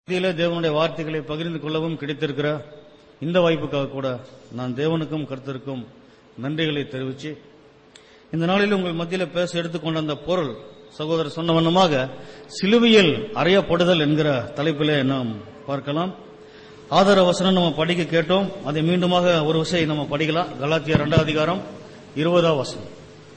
மத்தியிலே தேவனுடைய வார்த்தைகளை பகிர்ந்து கொள்ளவும் கிடைத்திருக்கிற இந்த வாய்ப்புக்காக கூட நான் தேவனுக்கும் கர்த்தருக்கும் நன்றிகளை தெரிவிச்சு இந்த நாளில் உங்கள் மத்தியில் பேச எடுத்துக்கொண்ட அந்த பொருள் சகோதரர் சொன்ன வண்ணமாக சிலுவையில் அறையப்படுதல் என்கிற தலைப்பிலே நாம் பார்க்கலாம் ஆதார வசனம் நம்ம படிக்க கேட்டோம் அதை மீண்டுமாக ஒரு விஷயம் நம்ம படிக்கலாம் கலாத்தியா இரண்டாம் அதிகாரம் இருபதாம் வசனம்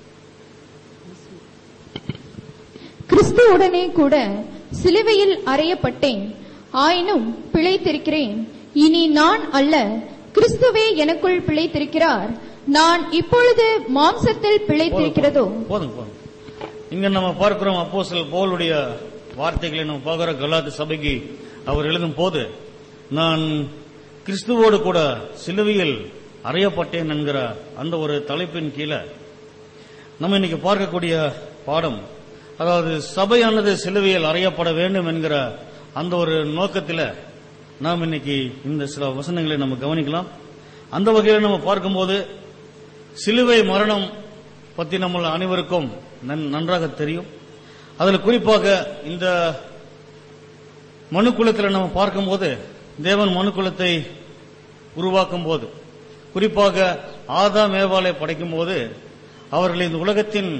கிறிஸ்துவுடனே கூட சிலுவையில் அறையப்பட்டேன் ஆயினும் பிழைத்திருக்கிறேன் இனி நான் அல்ல கிறிஸ்துவே எனக்குள் பிழைத்திருக்கிறார் நான் இப்பொழுது மாம்சத்தில் பிழைத்திருக்கிறதோ போதும் போதும் இங்க நம்ம பார்க்கிறோம் அப்போஸ்தலர் பவுலுடைய வார்த்தைகளை நம்ம பார்க்கிறோம் கலாத்து சபைக்கு அவர் எழுதும் போது நான் கிறிஸ்துவோடு கூட சிலுவையில் அறையப்பட்டேன் என்கிற அந்த ஒரு தலைப்பின் கீழே நம்ம இன்னைக்கு பார்க்கக்கூடிய பாடம் அதாவது சபையானது சிலுவையில் அறையப்பட வேண்டும் என்கிற அந்த ஒரு நோக்கத்தில் நாம் இன்னைக்கு இந்த சில வசனங்களை நம்ம கவனிக்கலாம் அந்த வகையில் நம்ம பார்க்கும்போது சிலுவை மரணம் பத்தி நம்ம அனைவருக்கும் நன்- நன்றாக தெரியும் அதில் குறிப்பாக இந்த மனுக்குலத்தில் நம்ம பார்க்கும்போது தேவன் மனுக்குலத்தை உருவாக்கும் போது குறிப்பாக ஆதாம் ஏவாளை படைக்கும் போது அவர்கள் இந்த உலகத்தின்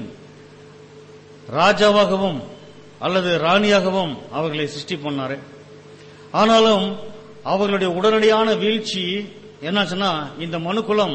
ராஜாவாகவும் அல்லது ராணியாகவும் அவர்களை சிருஷ்டி பண்ணாரு ஆனாலும் அவர்களுடைய உடனடியான வீழ்ச்சி என்னாச்சுன்னா இந்த மனுக்குலம்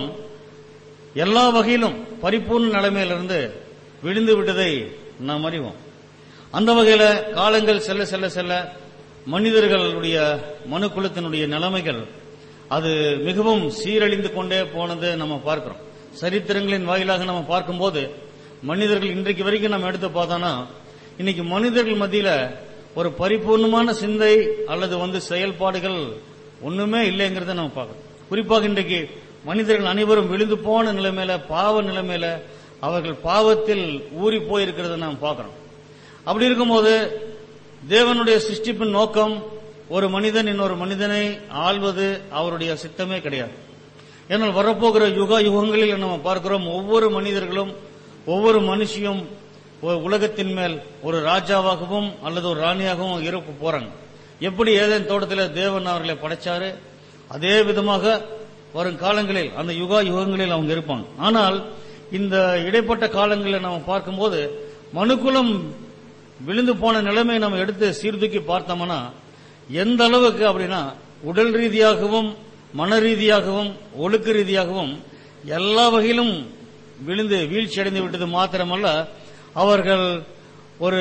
எல்லா வகையிலும் பரிபூர்ண நிலைமையிலிருந்து விழுந்து விட்டதை நாம் அறிவோம் அந்த வகையில காலங்கள் செல்ல செல்ல செல்ல மனிதர்களுடைய மனுக்குலத்தினுடைய நிலைமைகள் அது மிகவும் சீரழிந்து கொண்டே போனதை நம்ம பார்க்கிறோம் சரித்திரங்களின் வாயிலாக நம்ம பார்க்கும்போது மனிதர்கள் இன்றைக்கு வரைக்கும் நம்ம எடுத்து பார்த்தோம்னா இன்னைக்கு மனிதர்கள் மத்தியில ஒரு பரிபூர்ணமான சிந்தை அல்லது வந்து செயல்பாடுகள் ஒண்ணுமே இல்லைங்கிறத நம்ம பார்க்கறோம் குறிப்பாக இன்றைக்கு மனிதர்கள் அனைவரும் விழுந்து போன நிலைமையில பாவ நிலைமையில அவர்கள் பாவத்தில் ஊறி போயிருக்கிறத நாம் பார்க்கிறோம் அப்படி இருக்கும்போது தேவனுடைய சிருஷ்டிப்பின் நோக்கம் ஒரு மனிதன் இன்னொரு மனிதனை ஆள்வது அவருடைய சித்தமே கிடையாது ஏனால் வரப்போகிற யுக யுகங்களில் நம்ம பார்க்கிறோம் ஒவ்வொரு மனிதர்களும் ஒவ்வொரு மனுஷியும் ஒரு உலகத்தின் மேல் ஒரு ராஜாவாகவும் அல்லது ஒரு ராணியாகவும் இருக்க போறாங்க எப்படி ஏதேன் தோட்டத்தில் தேவன் அவர்களை படைச்சாரு அதே விதமாக வரும் காலங்களில் அந்த யுகா யுகங்களில் அவங்க இருப்பாங்க ஆனால் இந்த இடைப்பட்ட காலங்களில் நம்ம பார்க்கும்போது மனுக்குலம் விழுந்து போன நிலைமையை நம்ம எடுத்து சீர்தூக்கி பார்த்தோம்னா எந்த அளவுக்கு அப்படின்னா உடல் ரீதியாகவும் மன ரீதியாகவும் ஒழுக்க ரீதியாகவும் எல்லா வகையிலும் விழுந்து வீழ்ச்சி அடைந்து விட்டது மாத்திரமல்ல அவர்கள் ஒரு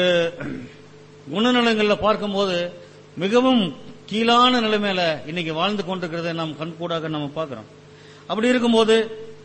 குணநலங்களில் பார்க்கும்போது மிகவும் கீழான நிலைமையில இன்னைக்கு வாழ்ந்து கொண்டிருக்கிறதை நாம் கண்கூடாக நம்ம பார்க்கிறோம் அப்படி இருக்கும்போது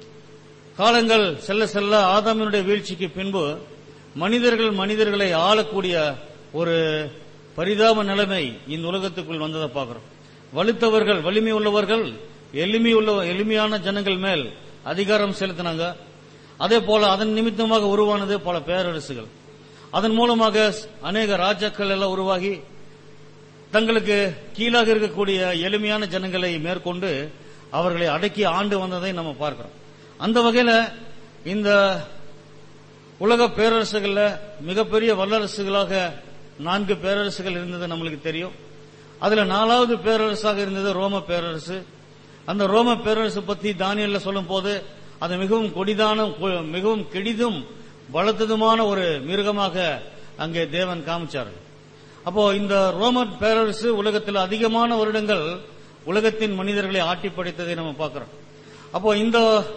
காலங்கள் செல்ல செல்ல ஆதாமினுடைய வீழ்ச்சிக்கு பின்பு மனிதர்கள் மனிதர்களை ஆளக்கூடிய ஒரு பரிதாப நிலைமை இந்த உலகத்துக்குள் வந்ததை பார்க்கிறோம் வலுத்தவர்கள் வலிமை உள்ளவர்கள் எளிமை உள்ள எளிமையான ஜனங்கள் மேல் அதிகாரம் செலுத்தினாங்க அதே போல அதன் நிமித்தமாக உருவானது பல பேரரசுகள் அதன் மூலமாக அநேக ராஜாக்கள் எல்லாம் உருவாகி தங்களுக்கு கீழாக இருக்கக்கூடிய எளிமையான ஜனங்களை மேற்கொண்டு அவர்களை அடக்கி ஆண்டு வந்ததை நம்ம பார்க்கிறோம் அந்த வகையில இந்த உலக பேரரசுகள்ல மிகப்பெரிய வல்லரசுகளாக நான்கு பேரரசுகள் இருந்தது நம்மளுக்கு தெரியும் அதுல நாலாவது பேரரசாக இருந்தது ரோம பேரரசு அந்த ரோம பேரரசு பத்தி தானியல்ல சொல்லும் போது அது மிகவும் கொடிதான மிகவும் கெடிதும் பலத்ததுமான ஒரு மிருகமாக அங்கே தேவன் காமிச்சார் அப்போ இந்த ரோம பேரரசு உலகத்தில் அதிகமான வருடங்கள் உலகத்தின் மனிதர்களை ஆட்டி படைத்ததை நம்ம பார்க்கிறோம் அப்போ இந்த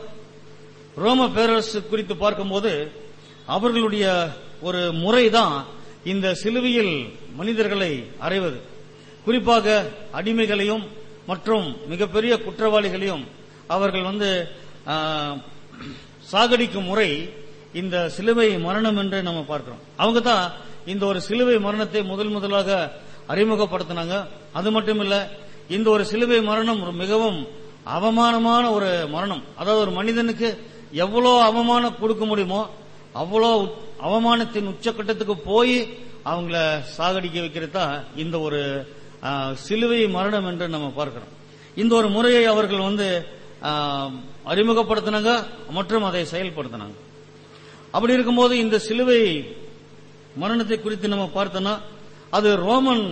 ரோம பேரரசு குறித்து பார்க்கும்போது அவர்களுடைய ஒரு முறைதான் இந்த சிலுவையில் மனிதர்களை அறைவது குறிப்பாக அடிமைகளையும் மற்றும் மிகப்பெரிய குற்றவாளிகளையும் அவர்கள் வந்து ஆ, சாகடிக்கும் முறை இந்த சிலுவை மரணம் என்று நம்ம பார்க்கிறோம் அவங்க தான் இந்த ஒரு சிலுவை மரணத்தை முதல் முதலாக அறிமுகப்படுத்தினாங்க அது மட்டும் இல்ல இந்த ஒரு சிலுவை மரணம் ஒரு மிகவும் அவமானமான ஒரு மரணம் அதாவது ஒரு மனிதனுக்கு எவ்வளோ அவமானம் கொடுக்க முடியுமோ அவ்வளோ உச்- அவமானத்தின் உச்சக்கட்டத்துக்கு போய் அவங்கள சாகடிக்க வைக்கிறது தான் இந்த ஒரு ஆ, சிலுவை மரணம் என்று நம்ம பார்க்கிறோம் இந்த ஒரு முறையை அவர்கள் வந்து ஆ, அறிமுகப்படுத்தினாங்க மற்றும் அதை செயல்படுத்தினாங்க அப்படி இருக்கும்போது இந்த சிலுவை மரணத்தை குறித்து நம்ம பார்த்தோம்னா அது ரோமன்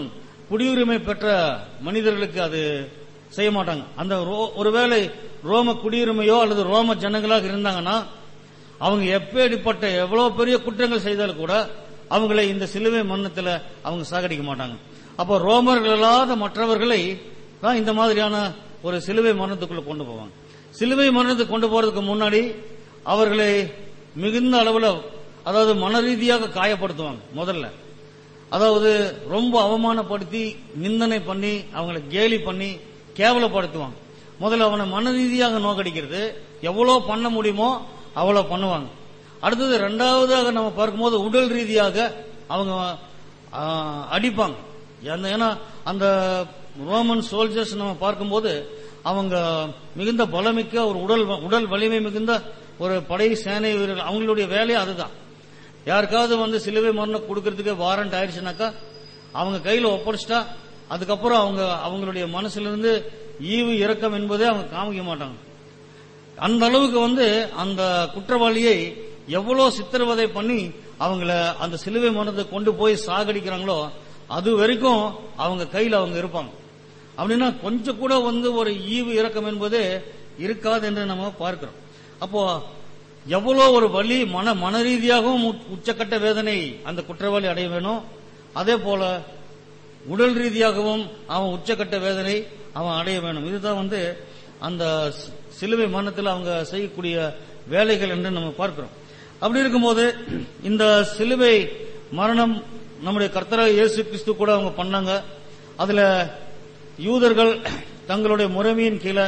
குடியுரிமை பெற்ற மனிதர்களுக்கு அது செய்ய மாட்டாங்க அந்த ரோ- ஒருவேளை ரோம குடியுரிமையோ அல்லது ரோம ஜனங்களாக இருந்தாங்கன்னா அவங்க எப்பேற்பட்ட எவ்வளவு பெரிய குற்றங்கள் செய்தாலும் கூட அவங்களை இந்த சிலுவை மரணத்துல அவங்க சாகடிக்க மாட்டாங்க அப்போ ரோமர்கள் அல்லாத மற்றவர்களை தான் இந்த மாதிரியான ஒரு சிலுவை மரணத்துக்குள்ள கொண்டு போவாங்க சிலுவை மரணத்துக்கு கொண்டு போறதுக்கு முன்னாடி அவர்களை மிகுந்த அளவுல அதாவது மன ரீதியாக காயப்படுத்துவாங்க முதல்ல அதாவது ரொம்ப அவமானப்படுத்தி நிந்தனை பண்ணி அவங்களை கேலி பண்ணி கேவலப்படுத்துவாங்க முதல்ல அவனை மன ரீதியாக நோக்கடிக்கிறது எவ்வளவு பண்ண முடியுமோ அவ்வளவு பண்ணுவாங்க அடுத்தது ரெண்டாவதாக நம்ம பார்க்கும்போது உடல் ரீதியாக அவங்க ஆ, அடிப்பாங்க அந்த- ஏன்னா அந்த ரோமன் சோல்ஜர்ஸ் நம்ம பார்க்கும்போது அவங்க மிகுந்த பலமிக்க ஒரு உடல் உடல் வலிமை மிகுந்த ஒரு படை சேனை வீரர்கள் அவங்களுடைய வேலையே அதுதான் யாருக்காவது வந்து சிலுவை மரணம் கொடுக்கறதுக்கு வாரண்ட் ஆயிடுச்சுனாக்கா அவங்க கையில ஒப்படைச்சிட்டா அதுக்கப்புறம் அவங்க அவங்களுடைய மனசுல இருந்து ஈவு இரக்கம் என்பதே அவங்க காமிக்க மாட்டாங்க அந்த அளவுக்கு வந்து அந்த குற்றவாளியை எவ்வளவு சித்திரவதை பண்ணி அவங்கள அந்த சிலுவை மரணத்தை கொண்டு போய் சாகடிக்கிறாங்களோ அது வரைக்கும் அவங்க கையில அவங்க இருப்பாங்க அப்படின்னா கொஞ்சம் கூட வந்து ஒரு ஈவு இரக்கம் என்பது இருக்காது என்று நம்ம பார்க்கிறோம் அப்போ எவ்வளோ ஒரு வலி மன மன ரீதியாகவும் உச்- உச்சக்கட்ட வேதனை அந்த குற்றவாளி அடைய வேணும் அதே போல உடல் ரீதியாகவும் அவன் உச்சக்கட்ட வேதனை அவன் அடைய வேணும் இதுதான் வந்து அந்த சி- சிலுவை மரணத்தில் அவங்க செய்யக்கூடிய வேலைகள் என்று நம்ம பார்க்கிறோம் அப்படி இருக்கும்போது இந்த சிலுவை மரணம் நம்முடைய கர்த்தராக இயேசு கிறிஸ்து கூட அவங்க பண்ணாங்க அதுல யூதர்கள் தங்களுடைய முறைமையின் கீழே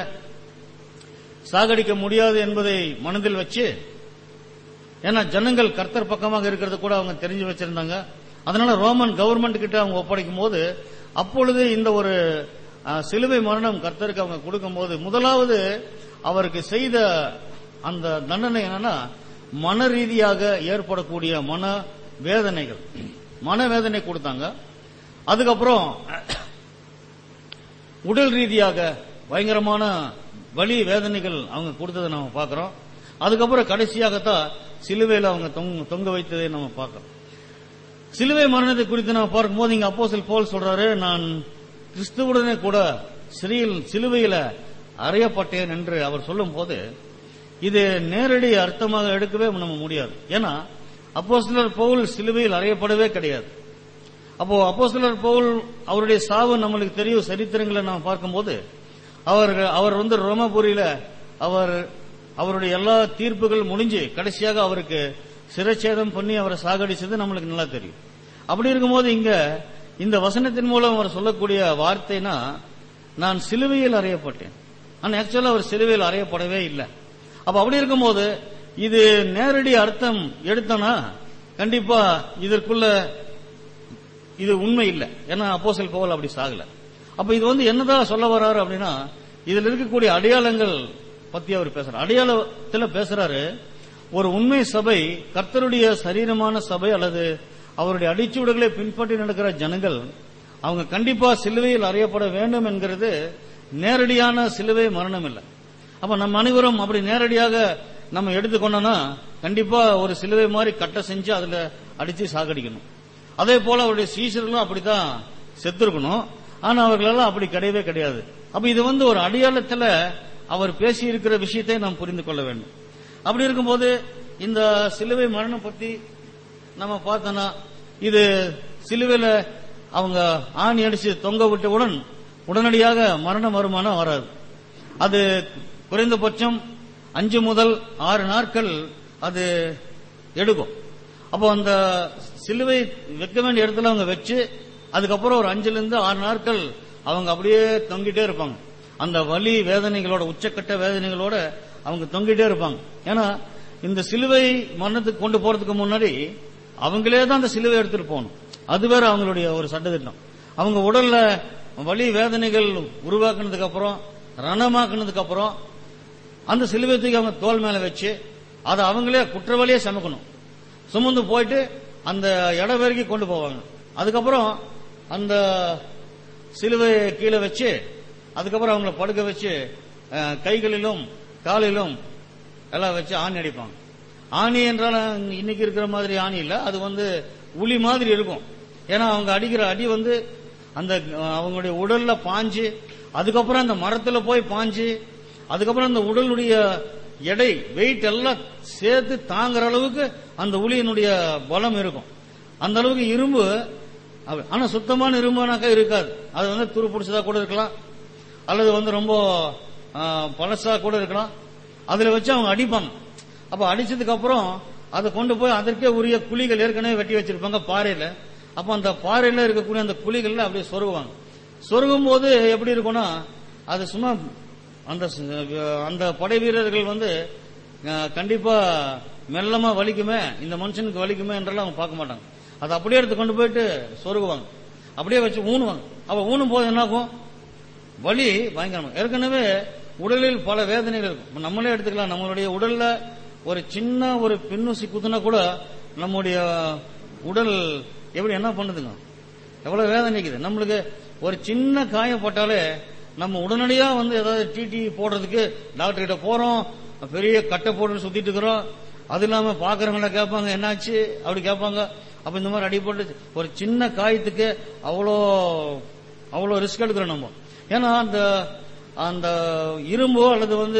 சாகடிக்க முடியாது என்பதை மனதில் வச்சு ஏன்னா ஜனங்கள் கர்த்தர் பக்கமாக இருக்கிறது கூட அவங்க தெரிஞ்சு வச்சிருந்தாங்க அதனால ரோமன் கவர்மெண்ட் கிட்ட அவங்க ஒப்படைக்கும் போது அப்பொழுது இந்த ஒரு அஹ், சிலுவை மரணம் கர்த்தருக்கு அவங்க கொடுக்கும்போது முதலாவது அவருக்கு செய்த அந்த தண்டனை என்னன்னா மன ரீதியாக ஏற்படக்கூடிய மன வேதனைகள் மன வேதனை கொடுத்தாங்க அதுக்கப்புறம் உடல் ரீதியாக பயங்கரமான வலி வேதனைகள் அவங்க கொடுத்ததை நம்ம பார்க்கிறோம் அதுக்கப்புறம் கடைசியாகத்தான் சிலுவையில் அவங்க தொங்க- தொங்க வைத்ததை நம்ம பார்க்கிறோம் சிலுவை மரணத்தை குறித்து நம்ம பார்க்கும்போது இங்க அப்போஸ்தலன் போல் சொல்றாரு நான் கிறிஸ்துவுடனே கூட சிறையில் சிலுவையில அறையப்பட்டேன் என்று அவர் சொல்லும் போது இது நேரடி அர்த்தமாக எடுக்கவே நம்ம முடியாது ஏன்னா அப்போஸ்தலர் பவுல் சிலுவையில் அறையப்படவே கிடையாது அப்போ அப்போஸ்தலர் பவுல் அவருடைய சாவு நம்மளுக்கு தெரியும் சரித்திரங்களை நாம் பார்க்கும்போது அவர் அவர் வந்து ரோமபுரியில அவர் அவருடைய எல்லா தீர்ப்புகள் முடிஞ்சு கடைசியாக அவருக்கு சிரச்சேதம் பண்ணி அவரை சாகடிச்சது நம்மளுக்கு நல்லா தெரியும் அப்படி இருக்கும்போது இங்க இந்த வசனத்தின் மூலம் அவர் சொல்லக்கூடிய வார்த்தைனா நான் சிலுவையில் அறையப்பட்டேன் ஆனா ஆக்சுவலா அவர் சிலுவையில் அறையப்படவே இல்லை அப்ப அப்படி இருக்கும்போது இது நேரடி அர்த்தம் எடுத்தோம்னா கண்டிப்பா இதற்குள்ள இது உண்மை இல்லை ஏன்னா அப்போஸ்தலன் பவுல் அப்படி சாகல அப்ப இது வந்து என்னதான் சொல்ல வர்றாரு அப்படின்னா இதுல இருக்கக்கூடிய அடையாளங்கள் பத்தி அவர் பேசுறாரு அடையாளத்துல பேசுறாரு ஒரு உண்மை சபை கர்த்தருடைய சரீரமான சபை அல்லது அவருடைய அடிச்சுவடுகளை பின்பற்றி நடக்கிற ஜனங்கள் அவங்க கண்டிப்பா சிலுவையில் அறியப்பட வேண்டும் என்கிறது நேரடியான சிலுவை மரணம் இல்லை அப்ப நம்ம அனைவரும் அப்படி நேரடியாக நம்ம எடுத்துக்கொண்டோம்னா கண்டிப்பா ஒரு சிலுவை மாதிரி கட்ட செஞ்சு அதுல அடிச்சு சாகடிக்கணும் அதே போல அவருடைய சீசர்களும் அப்படித்தான் செத்துருக்கணும் ஆனா அவர்களெல்லாம் அப்படி கிடையவே கிடையாது அப்ப இது வந்து ஒரு அடையாளத்துல அவர் பேசி இருக்கிற விஷயத்தை நாம் புரிந்து கொள்ள வேண்டும் அப்படி இருக்கும்போது இந்த சிலுவை மரணம் பத்தி நம்ம பார்த்தோம்னா இது சிலுவையில அவங்க ஆணி அடிச்சு தொங்க விட்டவுடன் உடனடியாக மரண வருமானம் வராது அது குறைந்தபட்சம் அஞ்சு முதல் ஆறு நாட்கள் அது எடுக்கும் அப்போ அந்த சிலுவை வைக்க வேண்டிய இடத்துல அவங்க வச்சு அதுக்கப்புறம் ஒரு அஞ்சுல இருந்து ஆறு நாட்கள் அவங்க அப்படியே தொங்கிட்டே இருப்பாங்க அந்த வலி வேதனைகளோட உச்சக்கட்ட வேதனைகளோட அவங்க தொங்கிட்டே இருப்பாங்க ஏன்னா இந்த சிலுவை மரணத்துக்கு கொண்டு போறதுக்கு முன்னாடி அவங்களே தான் அந்த சிலுவை எடுத்துட்டு போகணும் அது வேற அவங்களுடைய ஒரு சட்டத்திட்டம் அவங்க உடல்ல வலி வேதனைகள் உருவாக்குனதுக்கு அப்புறம் ரணமாக்குனதுக்கு அப்புறம் அந்த சிலுவை தூக்கி அவங்க தோல் மேல வச்சு அதை அவங்களே குற்றவாளியே சமைக்கணும் சுமந்து போயிட்டு அந்த இடம் வரைக்கும் கொண்டு போவாங்க அதுக்கப்புறம் அந்த சிலுவையை கீழே வச்சு அதுக்கப்புறம் அவங்கள படுக்க வச்சு அஹ், கைகளிலும் காலிலும் எல்லாம் வச்சு ஆணி அடிப்பாங்க ஆணி என்றால் இன்னைக்கு இருக்கிற மாதிரி ஆணி இல்ல அது வந்து உளி மாதிரி இருக்கும் ஏன்னா அவங்க அடிக்கிற அடி வந்து அந்த அஹ், அவங்களுடைய உடல்ல பாஞ்சு அதுக்கப்புறம் அந்த மரத்துல போய் பாஞ்சு அதுக்கப்புறம் அந்த உடலுடைய எடை வெயிட் எல்லாம் சேர்த்து தாங்குற அளவுக்கு அந்த உளியினுடைய பலம் இருக்கும் அந்த அளவுக்கு இரும்பு அப்ப- ஆனா சுத்தமான இரும்புனாக்கா இருக்காது அது வந்து துரு பிடிச்சதா கூட இருக்கலாம் அல்லது வந்து ரொம்ப ஆ, பழசா கூட இருக்கலாம் அதுல வச்சு அவங்க அடிப்பாங்க அப்ப அடிச்சதுக்கு அப்புறம் அதை கொண்டு போய் அதற்கே உரிய குழிகள் ஏற்கனவே வெட்டி வச்சிருப்பாங்க பாறையில அப்ப அந்த பாறையில இருக்கக்கூடிய அந்த குழிகள்ல அப்படியே சொருகுவாங்க சொருகும் போது எப்படி இருக்கும்னா அது சும்மா அந்த ச- அந்த படை வீரர்கள் வந்து அஹ், கண்டிப்பா மெல்லமா வலிக்குமே இந்த மனுஷனுக்கு வலிக்குமே என்றெல்லாம் அவங்க பார்க்க மாட்டாங்க அதை அப்படியே எடுத்து கொண்டு போயிட்டு சொருகுவாங்க அப்படியே வச்சு ஊனுவாங்க அப்ப ஊனும் போது என்ன ஆகும் வலி பயங்கரமா ஏற்கனவே உடலில் பல வேதனைகள் இருக்கும் இப்ப நம்மளே எடுத்துக்கலாம் நம்மளுடைய உடல்ல ஒரு சின்ன ஒரு பின்னூசி குத்துனா கூட நம்முடைய உடல் எப்படி என்ன பண்ணுதுங்க எவ்வளவு வேதனைக்குது நம்மளுக்கு ஒரு சின்ன காயப்பட்டாலே நம்ம உடனடியா வந்து ஏதாவது டிடி போடுறதுக்கு டாக்டர் கிட்ட போறோம் பெரிய கட்டை போட்டு சுத்திட்டு இருக்கிறோம் அது இல்லாம பாக்குறவங்கள கேட்பாங்க என்னாச்சு அப்படி கேட்பாங்க அப்ப இந்த மாதிரி அடிபட்டு ஒரு சின்ன காயத்துக்கு அவ்வளோ அவ்வளோ ரிஸ்க் எடுக்கிறோம் நம்ம ஏன்னா அந்த அந்த இரும்போ அல்லது வந்து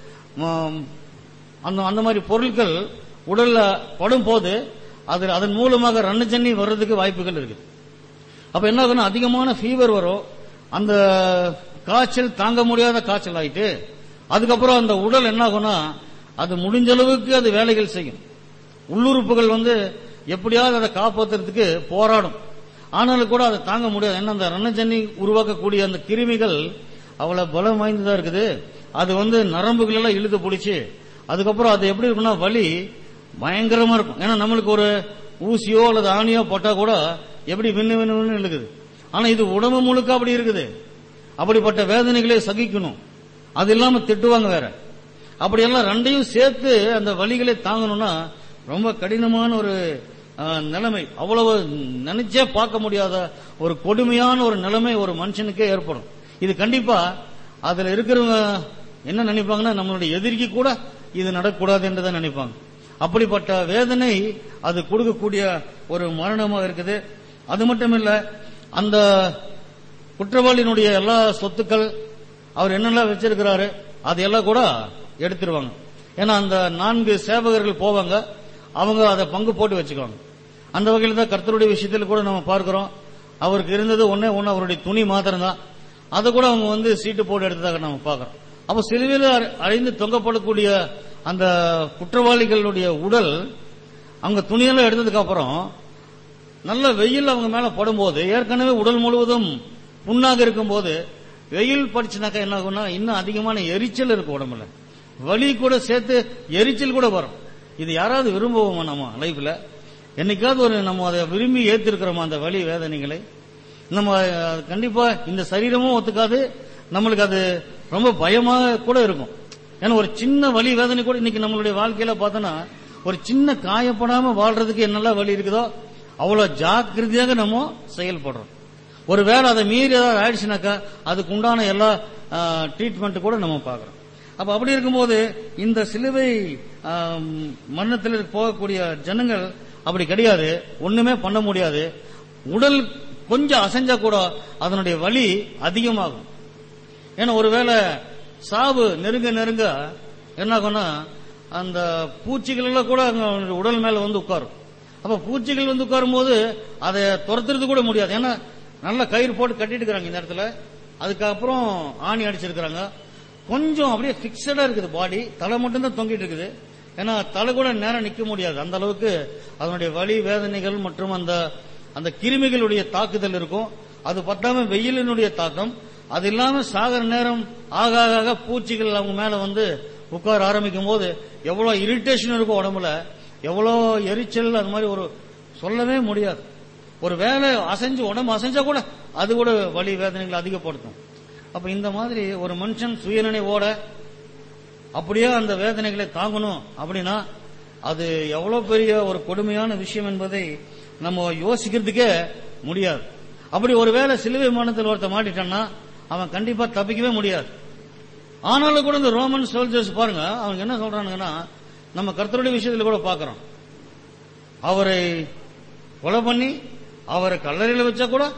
ம், அந்த அந்த மாதிரி பொருட்கள் உடல்ல படும் போது அது அதன் மூலமாக ரன்னச்சன்னி வர்றதுக்கு வாய்ப்புகள் இருக்கு அப்ப என்ன ஆகும்னா அதிகமான ஃபீவர் வரும் அந்த காய்ச்சல் தாங்க முடியாத காய்ச்சல் ஆயிட்டு அதுக்கப்புறம் அந்த உடல் என்ன ஆகும்னா அது முடிஞ்ச அளவுக்கு அது வேலைகள் செய்யும் உள்ளுறுப்புகள் வந்து எப்படியாவது அதை காப்பாத்துறதுக்கு போராடும் ஆனாலும் கூட அதை தாங்க முடியாது ஏன்னா அந்த ரணஜன்னி உருவாக்கக்கூடிய அந்த கிருமிகள் அவ்வளவு பலம் வாய்ந்ததா இருக்குது அது வந்து நரம்புகள் எல்லாம் இழுத்து பிடிச்சி அதுக்கப்புறம் அது எப்படி இருக்கும்னா வலி பயங்கரமா இருக்கும் ஏன்னா நம்மளுக்கு ஒரு ஊசியோ அல்லது ஆணியோ போட்டா கூட எப்படி விண்ணு விண்ணு விண்ணு இழுக்குது ஆனா இது உடம்பு முழுக்க அப்படி இருக்குது அப்படிப்பட்ட வேதனைகளை சகிக்கணும் அது இல்லாம திட்டுவாங்க வேற அப்படியெல்லாம் ரெண்டையும் சேர்த்து அந்த வலிகளை தாங்கணும்னா ரொம்ப கடினமான ஒரு ஆஹ், நிலைமை அவ்வளவு நினைச்சே பார்க்க முடியாத ஒரு கொடுமையான ஒரு நிலைமை ஒரு மனுஷனுக்கே ஏற்படும் இது கண்டிப்பா அதுல இருக்கிறவங்க என்ன நினைப்பாங்கன்னா நம்மளுடைய எதிரிக்கு கூட இது நடக்கக்கூடாது என்றுதான் நினைப்பாங்க அப்படிப்பட்ட வேதனை அது கொடுக்கக்கூடிய ஒரு மரணமாக இருக்குது அது மட்டும் இல்ல அந்த குற்றவாளியினுடைய எல்லா சொத்துக்கள் அவர் என்னெல்லாம் வச்சிருக்கிறாரு அதையெல்லாம் கூட எடுத்துருவாங்க ஏன்னா அந்த நான்கு சேவகர்கள் போவாங்க அவங்க அதை பங்கு போட்டு வச்சுக்குவாங்க அந்த வகையில் தான் கர்த்தருடைய விஷயத்தில் கூட நம்ம பார்க்கிறோம் அவருக்கு இருந்தது ஒன்னே ஒண்ணு அவருடைய துணி மாத்திரம் தான் அதை கூட அவங்க வந்து சீட்டு போட்டு எடுத்ததாக நம்ம பார்க்கிறோம் அப்ப சிலுவையில் அறை- அறைந்து தொங்கப்படக்கூடிய அந்த குற்றவாளிகளுடைய உடல் அவங்க துணியெல்லாம் எடுத்ததுக்கு அப்புறம் நல்ல வெயில் அவங்க மேல படும்போது ஏற்கனவே உடல் முழுவதும் புண்ணாக இருக்கும்போது வெயில் படிச்சுனாக்கா என்ன ஆகும்னா இன்னும் அதிகமான எரிச்சல் இருக்கும் உடம்புல வலி கூட சேர்த்து எரிச்சல் கூட வரும் இது யாராவது விரும்புவோமா நம்ம லைஃப்ல என்னைக்காவது ஒரு நம்ம அதை விரும்பி ஏத்திருக்கிறோமா அந்த வலி வேதனைகளை நம்ம அஹ், கண்டிப்பா இந்த சரீரமும் ஒத்துக்காது நம்மளுக்கு அது ரொம்ப பயமாக கூட இருக்கும் ஏன்னா ஒரு சின்ன வலி வேதனை கூட இன்னைக்கு நம்மளுடைய வாழ்க்கையில பார்த்தோன்னா ஒரு சின்ன காயப்படாம வாழ்றதுக்கு என்னெல்லாம் வழி இருக்குதோ அவ்வளவு ஜாக்கிரதையாக நம்ம செயல்படுறோம் ஒருவேளை அதை மீறி ஏதாவது ஆயிடுச்சுனாக்கா அதுக்கு உண்டான எல்லா ட்ரீட்மெண்ட் கூட நம்ம பார்க்கறோம் அப்ப அப்படி இருக்கும்போது இந்த சிலுவை ஆம், மரணத்தில் போகக்கூடிய ஜனங்கள் அப்படி கிடையாது ஒண்ணுமே பண்ண முடியாது உடல் கொஞ்சம் அசைஞ்சா கூட அதனுடைய வலி அதிகமாகும் ஏன்னா ஒருவேளை சாவு நெருங்க நெருங்க என்ன ஆகும்னா அந்த பூச்சிகள் எல்லாம் கூட அங்க அவனுடைய உடல் மேல வந்து உட்காரும் அப்ப பூச்சிகள் வந்து உட்காரும் போது அதை துரத்துறது கூட முடியாது ஏன்னா நல்ல கயிறு போட்டு கட்டிட்டு இருக்காங்க இந்த இடத்துல அதுக்கப்புறம் ஆணி அடிச்சிருக்கிறாங்க கொஞ்சம் அப்படியே பிக்சடா இருக்குது பாடி தலை மட்டும் தான் தொங்கிட்டு இருக்குது ஏன்னா தலை கூட நேரம் நிக்க முடியாது அந்த அளவுக்கு அதனுடைய வலி வேதனைகள் மற்றும் அந்த அந்த கிருமிகளுடைய தாக்குதல் இருக்கும் அது பத்தாம வெயிலினுடைய தாக்கம் அது இல்லாம சாகர நேரம் ஆக ஆக ஆக பூச்சிகள் அவங்க மேல வந்து உட்கார ஆரம்பிக்கும் போது எவ்வளவு இரிட்டேஷன் இருக்கும் உடம்புல எவ்வளவு எரிச்சல் அது மாதிரி ஒரு சொல்லவே முடியாது ஒரு வேலை அசைஞ்சு உடம்பு அசைஞ்சா கூட அது கூட வலி வேதனைகளை அதிகப்படுத்தும் அப்ப இந்த மாதிரி ஒரு மனுஷன் சுயநினைவோட அப்படியே அந்த வேதனைகளை தாங்கணும் அப்படின்னா அது எவ்வளவு பெரிய ஒரு கொடுமையான விஷயம் என்பதை நம்ம யோசிக்கிறதுக்கே முடியாது அப்படி ஒருவேளை சிலுவை மரணத்தில் ஒருத்த மாட்டிட்டான்னா அவன் கண்டிப்பா தப்பிக்கவே முடியாது ஆனாலும் கூட இந்த ரோமன் சோல்ஜர்ஸ் பாருங்க அவங்க என்ன சொல்றானுங்கன்னா நம்ம கர்த்தருடைய விஷயத்துல கூட பார்க்கிறோம் அவரை கொலை பண்ணி அவரை கல்லறையில வச்சா கூட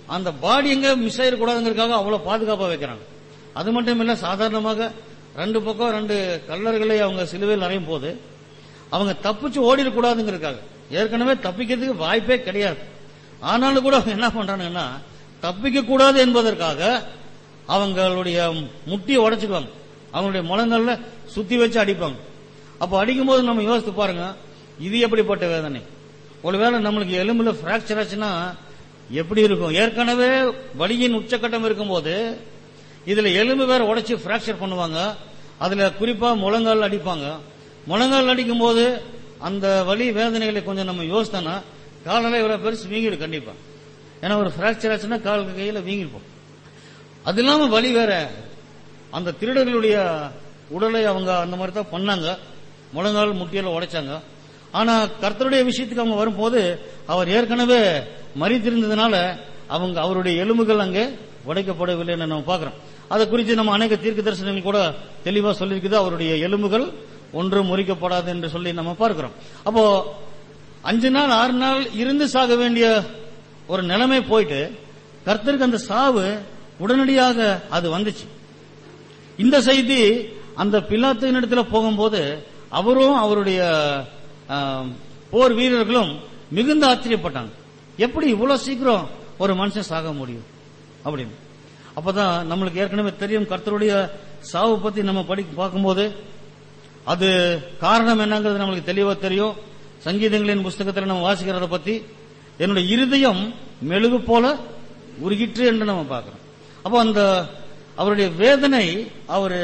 அந்த பாடி எங்க மிஸ் ஆயிடக்கூடாதுங்கிறதுக்காக அவ்வளவு பாதுகாப்பா வைக்கிறாங்க அது மட்டும் இல்ல சாதாரணமாக ரெண்டு பக்கம் ரெண்டு கல்லர்களை அவங்க சிலுவையில் அறையும் போது அவங்க தப்பிச்சு ஓடிடக்கூடாதுங்கிறதுக்காக ஏற்கனவே தப்பிக்கிறதுக்கு வாய்ப்பே கிடையாது ஆனாலும் கூட அவங்க என்ன பண்றாங்கன்னா தப்பிக்க கூடாது என்பதற்காக அவங்களுடைய முட்டியை உடைச்சுக்குவாங்க அவங்களுடைய முழங்கல்ல சுத்தி வச்சு அடிப்பாங்க அப்ப அடிக்கும்போது நம்ம யோசித்து பாருங்க இது எப்படிப்பட்ட வேதனை ஒருவேளை நம்மளுக்கு எலும்புல பிராக்சர் ஆச்சுன்னா எப்படி இருக்கும் ஏற்கனவே வலியின் உச்சக்கட்டம் இருக்கும்போது இதுல எலும்பு வேற உடைச்சு பிராக்சர் பண்ணுவாங்க அதுல குறிப்பா முழங்கால் அடிப்பாங்க முழங்கால் அடிக்கும் போது அந்த வலி வேதனைகளை கொஞ்சம் நம்ம யோசித்தோம்னா காலெல்லாம் இவ்வளவு பெருசு வீங்கிடும் கண்டிப்பா ஏன்னா ஒரு பிராக்சர் ஆச்சுன்னா கால் கையில வீங்கிருப்போம் அது இல்லாம வலி வேற அந்த திருடர்களுடைய உடலை அவங்க அந்த மாதிரி தான் பண்ணாங்க முழங்கால் முட்டியில உடைச்சாங்க ஆனா கர்த்தருடைய விஷயத்துக்கு அவங்க வரும்போது அவர் ஏற்கனவே மறித்திருந்ததுனால அவங்க அவருடைய எலும்புகள் அங்கே உடைக்கப்படவில்லைன்னு நம்ம பார்க்கிறோம் அதை குறித்து நம்ம அநேக தீர்க்க தரிசனங்கள் கூட தெளிவா சொல்லியிருக்குது அவருடைய எலும்புகள் ஒன்றும் முறிக்கப்படாது என்று சொல்லி நம்ம பார்க்கிறோம் அப்போ அஞ்சு நாள் ஆறு நாள் இருந்து சாக வேண்டிய ஒரு நிலைமை போயிட்டு கர்த்தருக்கு அந்த சாவு உடனடியாக அது வந்துச்சு இந்த செய்தி அந்த பிலாத்தின் இடத்துல போகும்போது அவரும் அவருடைய ஆம், போர் வீரர்களும் மிகுந்த ஆச்சரியப்பட்டாங்க எப்படி இவ்வளவு சீக்கிரம் ஒரு மனுஷன் சாக முடியும் அப்படின்னு அப்பதான் நம்மளுக்கு ஏற்கனவே தெரியும் கர்த்தருடைய சாவு பத்தி நம்ம படி பார்க்கும்போது அது காரணம் என்னங்கிறது நம்மளுக்கு தெளிவா தெரியும் சங்கீதங்களின் புஸ்தகத்தில் நம்ம வாசிக்கிறத பத்தி என்னுடைய இருதயம் மெழுகு போல உருகிற்று என்று நம்ம பார்க்கிறோம் அப்போ அந்த அவருடைய வேதனை அவரு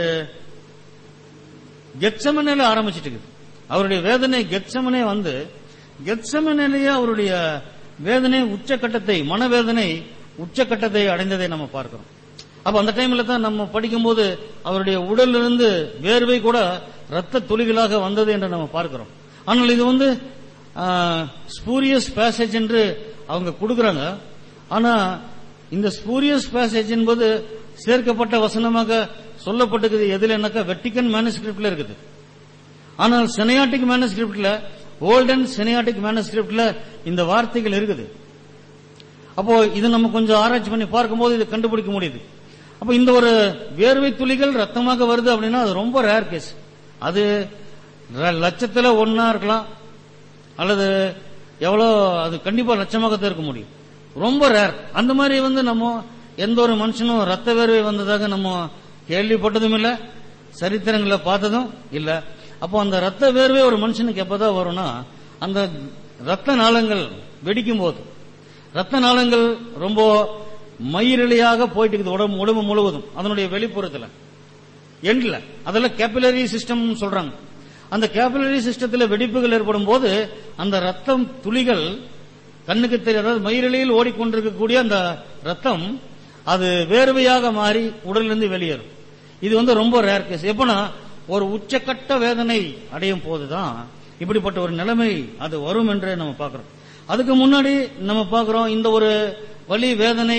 கெச்சமனையில ஆரம்பிச்சிட்டு இருக்குது அவருடைய வேதனை கெச்சமனே வந்து கெச்சமனையிலேயே அவருடைய வேதனை உச்சக்கட்டத்தை மனவேதனை உச்சக்கட்டத்தை அடைந்ததை நம்ம பார்க்கிறோம் அப்ப அந்த டைம்ல தான் நம்ம படிக்கும்போது அவருடைய உடலிலிருந்து வேர்வை கூட ரத்த துளிகளாக வந்தது என்று நம்ம பார்க்கிறோம் ஆனால் இது வந்து ஸ்பூரியஸ் பேசேஜ் என்று அவங்க கொடுக்கறாங்க ஆனா இந்த ஸ்பூரியஸ் பேசேஜ் என்பது சேர்க்கப்பட்ட வசனமாக சொல்லப்பட்டிருக்குது எதுல என்னக்கா வெட்டிக்கன் மேனஸ்கிரிப்ட்ல இருக்குது ஆனால் செனையாட்டிக் மேனஸ்கிரிப்ட்ல ஓல்டன் செனையாட்டிக் மேனஸ்கிரிப்ட்ல இந்த வார்த்தைகள் இருக்குது அப்போ இது நம்ம கொஞ்சம் ஆராய்ச்சி பண்ணி பார்க்கும்போது இதை கண்டுபிடிக்க முடியுது அப்போ இந்த ஒரு வேர்வை துளிகள் ரத்தமாக வருது அப்படின்னா அது ரொம்ப ரேர் கேஸ் அது ர- லட்சத்துல ஒன்னா இருக்கலாம் அல்லது எவ்வளோ அது கண்டிப்பா லட்சமாக தான் இருக்க முடியும் ரொம்ப ரேர் அந்த மாதிரி வந்து நம்ம எந்த ஒரு மனுஷனும் ரத்த வேர்வை வந்ததாக நம்ம கேள்விப்பட்டதும் இல்ல சரித்திரங்களை பார்த்ததும் இல்ல அப்போ அந்த ரத்த வேர்வை ஒரு மனுஷனுக்கு எப்பதான் வரும்னா அந்த ரத்த நாளங்கள் வெடிக்கும் போது ரத்த நாளங்கள் ரொம்ப மயிரிழையாக போயிட்டு இருக்குது உடம்பு உடம்பு முழுவதும் அதனுடைய வெளிப்புறத்துல எண்ட்ல அதெல்லாம் கேபிலரி சிஸ்டம் சொல்றாங்க அந்த கேபிலரி சிஸ்டத்தில் வெடிப்புகள் ஏற்படும் போது அந்த ரத்தம் துளிகள் கண்ணுக்கு தெரிய அதாவது மயிரிழையில் ஓடிக்கொண்டிருக்கக்கூடிய அந்த ரத்தம் அது வேர்வையாக மாறி உடலிலிருந்து வெளியேறும் இது வந்து ரொம்ப ரேர் கேஸ் எப்பனா ஒரு உச்சக்கட்ட வேதனை அடையும் போதுதான் இப்படிப்பட்ட ஒரு நிலைமை அது வரும் என்று நம்ம பார்க்கிறோம் அதுக்கு முன்னாடி நம்ம பார்க்கிறோம் இந்த ஒரு வலி வேதனை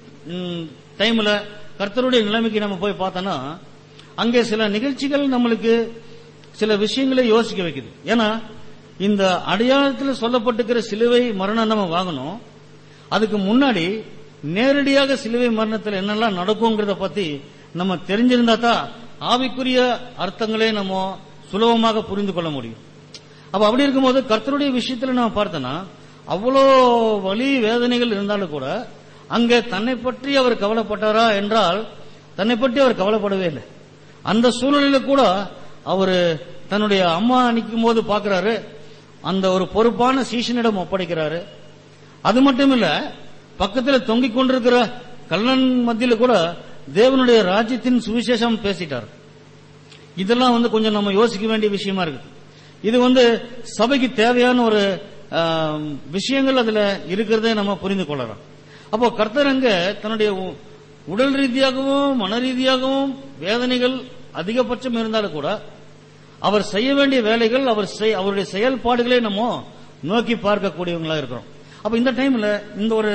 ம், டைம்ல கர்த்தருடைய நிலைமைக்கு நம்ம போய் பார்த்தோம்னா அங்கே சில நிகழ்ச்சிகள் நம்மளுக்கு சில விஷயங்களை யோசிக்க வைக்குது ஏன்னா இந்த அடையாளத்தில் சொல்லப்பட்டிருக்கிற சிலுவை மரணம் நம்ம வாங்கணும் அதுக்கு முன்னாடி நேரடியாக சிலுவை மரணத்தில் என்னெல்லாம் நடக்குங்கிறத பத்தி நம்ம தெரிஞ்சிருந்தா தான் ஆவிக்குரிய அர்த்தங்களை நம்ம சுலபமாக புரிந்து கொள்ள முடியும் அப்ப அப்படி இருக்கும்போது கர்த்தருடைய விஷயத்துல நம்ம பார்த்தோம்னா அவ்வளோ வலி வேதனைகள் இருந்தாலும் கூட அங்கே தன்னை பற்றி அவர் கவலைப்பட்டாரா என்றால் தன்னை பற்றி அவர் கவலைப்படவே இல்லை அந்த சூழ்நிலையில கூட அவர் தன்னுடைய அம்மா நிற்கும் போது பார்க்கிறாரு அந்த ஒரு பொறுப்பான சீசனிடம் ஒப்படைக்கிறாரு அது மட்டும் இல்ல பக்கத்துல தொங்கிக் கொண்டிருக்கிற கல்லன் மத்தியில கூட தேவனுடைய ராஜ்யத்தின் சுவிசேஷம் பேசிட்டார் இதெல்லாம் வந்து கொஞ்சம் நம்ம யோசிக்க வேண்டிய விஷயமா இருக்கு இது வந்து சபைக்கு தேவையான ஒரு ஆம், விஷயங்கள் அதுல இருக்கிறதை நம்ம புரிந்து கொள்ளலாம் அப்போ கர்த்தர் அங்க தன்னுடைய உ- உடல் ரீதியாகவும் மன ரீதியாகவும் வேதனைகள் அதிகபட்சம் இருந்தாலும் கூட அவர் செய்ய வேண்டிய வேலைகள் அவர் செய்- அவருடைய செயல்பாடுகளை நம்ம நோக்கி பார்க்கக்கூடியவங்களா இருக்கிறோம் அப்ப இந்த டைம்ல இந்த ஒரு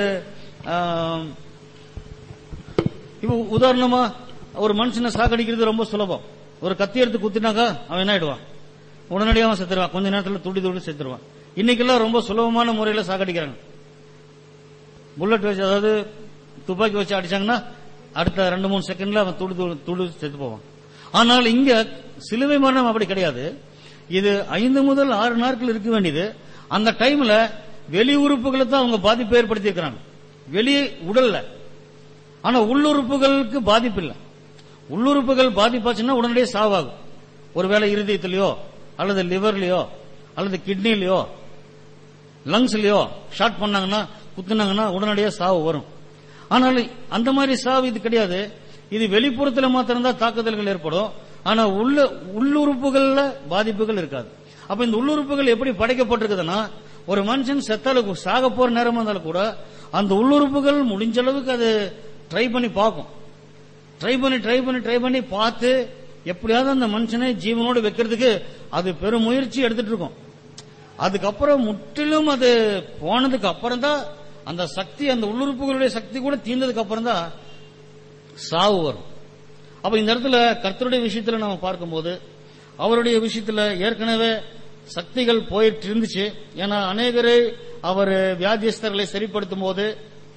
ஆம், இப்போ உதாரணமா ஒரு மனுஷனை சாகடிக்கிறது ரொம்ப சுலபம் ஒரு கத்தி எடுத்து குத்தினாக்கா அவன் என்ன ஆயிடுவான் உடனடியாக அவன் செத்துருவான் கொஞ்ச நேரத்துல துடி துடி செத்துருவான் இன்னைக்கெல்லாம் ரொம்ப சுலபமான முறையில சாகடிக்கிறாங்க புல்லட் வச்சு அதாவது துப்பாக்கி வச்சு அடிச்சாங்கன்னா அடுத்த ரெண்டு மூணு செகண்ட்ல அவன் துடு துடு துடு செத்து போவான் ஆனால் இங்க சிலுவை மரணம் அப்படி கிடையாது இது ஐந்து முதல் ஆறு நாட்கள் இருக்க வேண்டியது அந்த டைம்ல வெளி உறுப்புகளை தான் அவங்க பாதிப்பு ஏற்படுத்தி இருக்கிறாங்க வெளி உடல்ல ஆனா உள்ளுறுப்புகளுக்கு பாதிப்பு இல்லை உள்ளுறுப்புகள் பாதிப்பாச்சுன்னா உடனடியே சாவாகும் ஒருவேளை இருதயத்திலயோ அல்லது லிவர்லயோ அல்லது கிட்னிலயோ லங்ஸ்லயோ ஷார்ட் பண்ணாங்கன்னா குத்துனாங்கன்னா உடனடியே சாவு வரும் ஆனால் அந்த மாதிரி சாவு இது கிடையாது இது வெளிப்புறத்துல மாத்திரம்தான் தாக்குதல்கள் ஏற்படும் ஆனா உள்ள உள்ளுறுப்புகள்ல பாதிப்புகள் இருக்காது அப்ப இந்த உள்ளுறுப்புகள் எப்படி படைக்கப்பட்டிருக்குதுன்னா ஒரு மனுஷன் செத்தாலும் சாக போற நேரமா இருந்தாலும் கூட அந்த உள்ளுறுப்புகள் முடிஞ்ச அளவுக்கு அது ட்ரை பண்ணி பார்க்கும் ட்ரை பண்ணி ட்ரை பண்ணி ட்ரை பண்ணி பார்த்து எப்படியாவது அந்த மனுஷனை ஜீவனோடு வைக்கிறதுக்கு அது பெரும் முயற்சி எடுத்துட்டு இருக்கும் அதுக்கப்புறம் முற்றிலும் அது போனதுக்கு அப்புறம் தான் அந்த சக்தி அந்த உள்ளுறுப்புகளுடைய சக்தி கூட தீர்ந்ததுக்கு அப்புறம் தான் சாவு வரும் அப்ப இந்த இடத்துல கர்த்தருடைய விஷயத்துல நம்ம பார்க்கும்போது அவருடைய விஷயத்துல ஏற்கனவே சக்திகள் போயிட்டு இருந்துச்சு ஏன்னா அநேகரை அவர் வியாதியஸ்தர்களை சரிப்படுத்தும் போது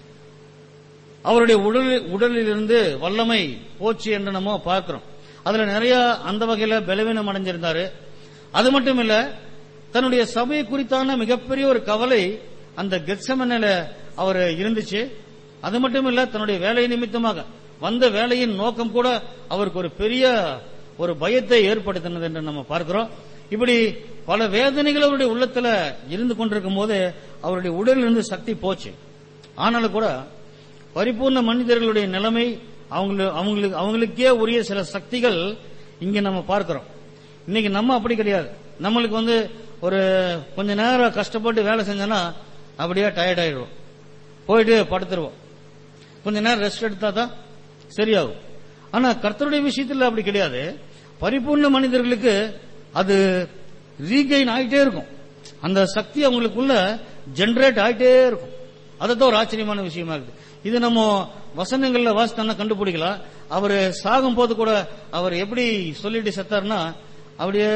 அவருடைய உடல் உடலிலிருந்து வல்லமை போச்சு என்று நம்ம பார்க்கிறோம் அதுல நிறைய அந்த வகையில பலவீனம் அடைஞ்சிருந்தாரு அது மட்டும் இல்ல தன்னுடைய சபை குறித்தான மிகப்பெரிய ஒரு கவலை அந்த கெட்சமனில அவர் இருந்துச்சு அது மட்டும் இல்ல தன்னுடைய வேலை நிமித்தமாக வந்த வேலையின் நோக்கம் கூட அவருக்கு ஒரு பெரிய ஒரு பயத்தை ஏற்படுத்தினது என்று நம்ம பார்க்கிறோம் இப்படி பல வேதனைகள் அவருடைய உள்ளத்துல இருந்து கொண்டிருக்கும் போது அவருடைய உடலிலிருந்து சக்தி போச்சு ஆனாலும் கூட பரிபூர்ண மனிதர்களுடைய நிலைமை அவங்களு- அவங்களுக்கு அவங்களுக்கே உரிய சில சக்திகள் இங்க நம்ம பார்க்கிறோம் இன்னைக்கு நம்ம அப்படி கிடையாது நம்மளுக்கு வந்து ஒரு கொஞ்ச நேரம் கஷ்டப்பட்டு வேலை செஞ்சோன்னா அப்படியே டயர்ட் ஆயிடுவோம் போயிட்டு படுத்துருவோம் கொஞ்ச நேரம் ரெஸ்ட் எடுத்தா தான் சரியாகும் ஆனா கர்த்தருடைய விஷயத்துல அப்படி கிடையாது பரிபூர்ண மனிதர்களுக்கு அது ரீகெயின் ஆயிட்டே இருக்கும் அந்த சக்தி அவங்களுக்குள்ள ஜெனரேட் ஆயிட்டே இருக்கும் அதுதான் ஒரு ஆச்சரியமான விஷயமா இருக்கு இது நம்ம வசனங்கள்ல வாசித்தோம்னா கண்டுபிடிக்கலாம் அவர் சாகும் போது கூட அவர் எப்படி சொல்லிட்டு செத்தாருன்னா அப்படியே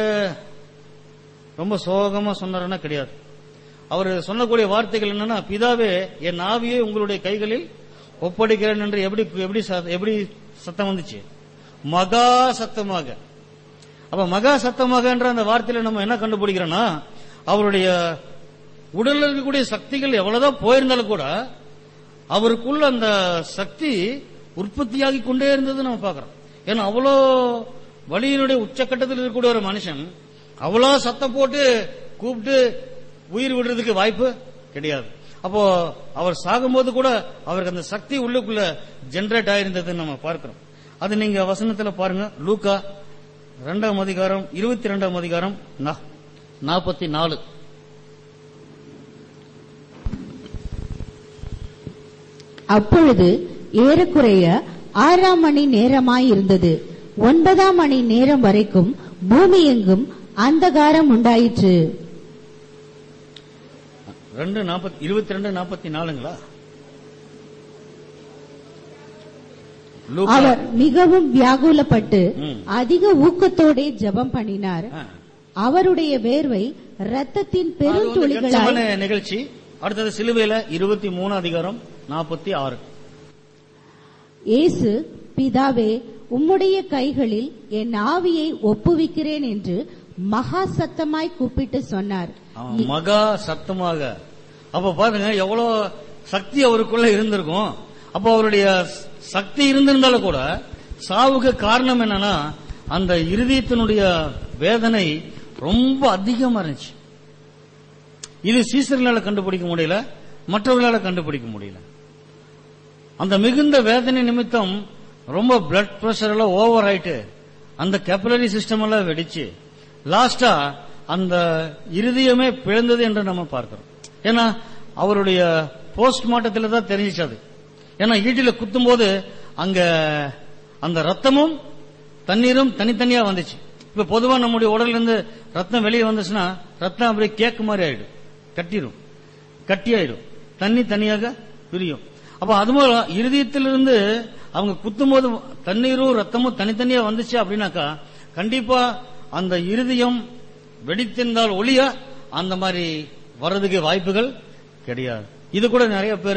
ரொம்ப சோகமா சொன்னாருன்னா கிடையாது அவர் சொல்லக்கூடிய வார்த்தைகள் என்னன்னா பிதாவே என் ஆவியை உங்களுடைய கைகளில் ஒப்படைக்கிறேன் என்று எப்படி எப்படி ச- எப்படி சத்தம் வந்துச்சு மகா சத்தமாக அப்ப மகா சத்தமாகன்ற அந்த வார்த்தையில நம்ம என்ன கண்டுபிடிக்கிறோம்னா அவருடைய உடல்ல இருக்கக்கூடிய சக்திகள் எவ்வளவுதான் போயிருந்தாலும் கூட அவருக்குள்ள அந்த சக்தி உற்பத்தியாகி கொண்டே இருந்தது நம்ம பார்க்கிறோம் ஏன்னா அவ்வளோ வலியினுடைய உச்சக்கட்டத்தில் இருக்கக்கூடிய ஒரு மனுஷன் அவ்வளோ சத்தம் போட்டு கூப்பிட்டு உயிர் விடுறதுக்கு வாய்ப்பு கிடையாது அப்போ அவர் சாகும்போது கூட அவருக்கு அந்த சக்தி உள்ளுக்குள்ள ஜெனரேட் ஆயிருந்தது நம்ம பார்க்கிறோம் அது நீங்க வசனத்துல பாருங்க லூக்கா ரெண்டாம் அதிகாரம் இருபத்தி ரெண்டாம் அதிகாரம் நாற்பத்தி நாலு அப்பொழுது ஏறக்குறைய ஆறாம் மணி நேரமாயிருந்தது ஒன்பதாம் மணி நேரம் வரைக்கும் பூமி எங்கும் அந்தகாரம் உண்டாயிற்று ரெண்டு நாற்பத்தி இருபத்தி ரெண்டு நாற்பத்தி நாலுங்களா லூக்கா. அவர் மிகவும் வியாகுலப்பட்டு ம். அதிக ஊக்கத்தோடே ஜெபம் பண்ணினார் ஆ. அவருடைய வேர்வை ரத்தத்தின் அது வந்து பெருந்துளிகளாய் கெத்செமனே நிகழ்ச்சி அடுத்தது சிலுவையில இருபத்தி மூணு அதிகாரம் நாற்பத்தி ஆறு இயேசு பிதாவே உம்முடைய கைகளில் என் ஆவியை ஒப்புவிக்கிறேன் என்று மகா சத்தமாய் கூப்பிட்டு சொன்னார் அவன் மகா சத்தமாக அப்ப பாருங்க எவ்வளவு சக்தி அவருக்குள்ள இருந்திருக்கும் அப்ப அவருடைய சக்தி இருந்திருந்தாலும் கூட சாவுக்கு காரணம் என்னன்னா அந்த இருதயத்தினுடைய வேதனை ரொம்ப அதிகமா இருந்துச்சு இது சீசர்களால கண்டுபிடிக்க முடியல மற்றவர்களால கண்டுபிடிக்க முடியல அந்த மிகுந்த வேதனை நிமித்தம் ரொம்ப பிளட் பிரஷர் எல்லாம் ஓவர் ஆயிட்டு அந்த கேபிலரி சிஸ்டம் எல்லாம் வெடிச்சு லாஸ்டா அந்த இருதயமே பிளந்தது என்று நம்ம பார்க்கிறோம் ஏன்னா அவருடைய போஸ்ட்மார்ட்டத்தில் தான் தெரிஞ்சிச்சு அது ஏன்னா ஈட்டில குத்தும் போது அங்க அந்த ரத்தமும் தண்ணீரும் தனித்தனியா வந்துச்சு இப்ப பொதுவா நம்முடைய உடல்ல இருந்து ரத்தம் வெளியே வந்துச்சுன்னா ரத்தம் அப்படியே கேக்கு மாதிரி ஆயிடும் கட்டிடும் கட்டியாயிடும் தண்ணி தனியாக பிரியும் அப்ப அது போல இருதயத்திலிருந்து அவங்க குத்தும் போது தண்ணீரும் ரத்தமும் தனித்தனியா வந்துச்சு அப்படின்னாக்கா கண்டிப்பா அந்த இருதயம் வெடித்திருந்தால் ஒளிய அந்த மாதிரி வர்றதுக்கு வாய்ப்புகள் கிடையாது இது கூட நிறைய பேர்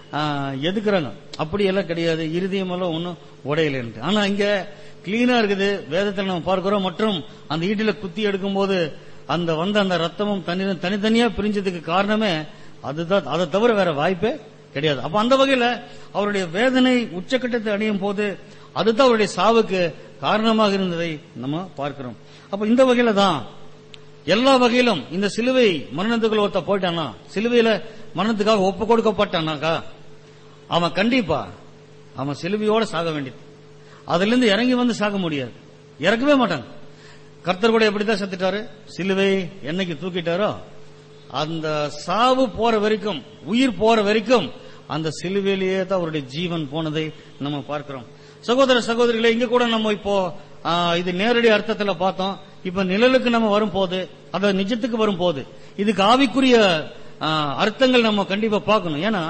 ஆ, எதுக்குறாங்க அப்படி எல்லாம் கிடையாது இருதயம் எல்லாம் ஒன்றும் உடையலன்ட்டு ஆனா இங்க கிளீனா இருக்குது வேதத்தில் நம்ம பார்க்கிறோம் மற்றும் அந்த ஈட்டில குத்தி எடுக்கும்போது அந்த வந்த அந்த ரத்தமும் தனி தனித்தனியா பிரிஞ்சதுக்கு காரணமே அதுதான் அதை தவிர வேற வாய்ப்பே கிடையாது அப்ப அந்த வகையில அவருடைய வேதனை உச்சக்கட்டத்தை அடையும் போது அதுதான் அவருடைய சாவுக்கு காரணமாக இருந்ததை நம்ம பார்க்கிறோம் அப்ப இந்த வகையில தான் எல்லா வகையிலும் இந்த சிலுவை மரணத்துக்குள்ள ஒருத்த போயிட்டானா சிலுவையில மரணத்துக்காக ஒப்பு கொடுக்கப்பட்டானாக்கா அவன் கண்டிப்பா அவன் சிலுவையோட சாக வேண்டியது அதுல இருந்து இறங்கி வந்து சாக முடியாது இறக்கவே மாட்டாங்க கர்த்தர் கூட எப்படிதான் செத்துட்டாரு சிலுவை என்னைக்கு தூக்கிட்டாரோ அந்த சாவு போற வரைக்கும் உயிர் போற வரைக்கும் அந்த சிலுவையிலேயே தான் அவருடைய ஜீவன் போனதை நம்ம பார்க்கிறோம் சகோதர சகோதரிகளே இங்க கூட நம்ம இப்போ ஆ, இது நேரடி அர்த்தத்துல பார்த்தோம் இப்ப நிழலுக்கு நம்ம வரும்போது அத நிஜத்துக்கு வரும்போது இதுக்கு ஆவிக்குரிய ஆ, அர்த்தங்கள் நம்ம கண்டிப்பா பார்க்கணும் ஏன்னா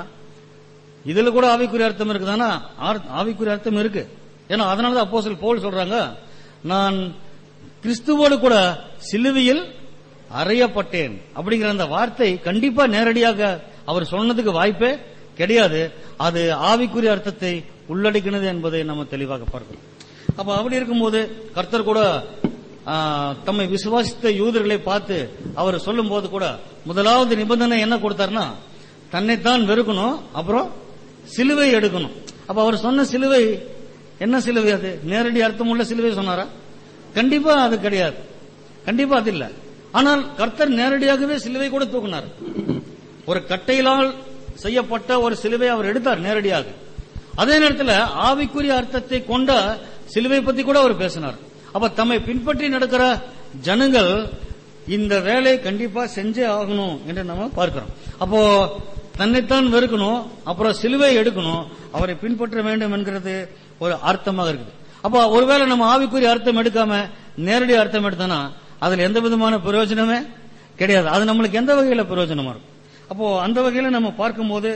இதுல கூட ஆவிக்குரிய அர்த்தம் இருக்குதானா ஆர்- ஆவிக்குரிய அர்த்தம் இருக்கு ஏன்னா அதனாலதான் அப்போஸ்தலர் பவுல் சொல்றாங்க நான் கிறிஸ்துவோடு கூட சிலுவையில் அறையப்பட்டேன் அப்படிங்கிற அந்த வார்த்தை கண்டிப்பா நேரடியாக அவர் சொன்னதுக்கு வாய்ப்பே கிடையாது அது ஆவிக்குரிய அர்த்தத்தை உள்ளடக்கினது என்பதை நம்ம தெளிவாக பார்க்கணும் அப்ப அப்படி இருக்கும்போது கர்த்தர் கூட ஆ, தம்மை விசுவாசித்த யூதர்களை பார்த்து அவர் சொல்லும் போது கூட முதலாவது நிபந்தனை என்ன கொடுத்தாருன்னா தன்னைத்தான் வெறுக்கணும் அப்புறம் சிலுவை எடுக்கணும் அப்ப அவர் சொன்ன சிலுவை என்ன சிலுவை அது நேரடி அர்த்தமுள்ள சிலுவை சொன்னாரா கண்டிப்பா அது கிடையாது கண்டிப்பா அது இல்ல ஆனால் கர்த்தர் நேரடியாகவே சிலுவை கூட தூக்குனார் ஒரு கட்டையிலால் செய்யப்பட்ட ஒரு சிலுவை அவர் எடுத்தார் நேரடியாக அதே நேரத்தில் ஆவிக்குரிய அர்த்தத்தை கொண்ட சிலுவை பத்தி கூட அவர் பேசினார் அப்ப தம்மை பின்பற்றி நடக்கிற ஜனங்கள் இந்த வேலையை கண்டிப்பா செஞ்சே ஆகணும் என்று நம்ம பார்க்கிறோம் அப்போ தன்னைத்தான் வெறுக்கணும் அப்புறம் சிலுவை எடுக்கணும் அவரை பின்பற்ற வேண்டும் என்கிறது ஒரு அர்த்தமாக இருக்குது அப்போ ஒருவேளை நம்ம ஆவிக்குரிய அர்த்தம் எடுக்காம நேரடி அர்த்தம் எடுத்தோம்னா அதுல எந்த விதமான பிரயோஜனமே கிடையாது அது நம்மளுக்கு எந்த வகையில பிரயோஜனமா இருக்கும் அப்போ அந்த வகையில நம்ம பார்க்கும்போது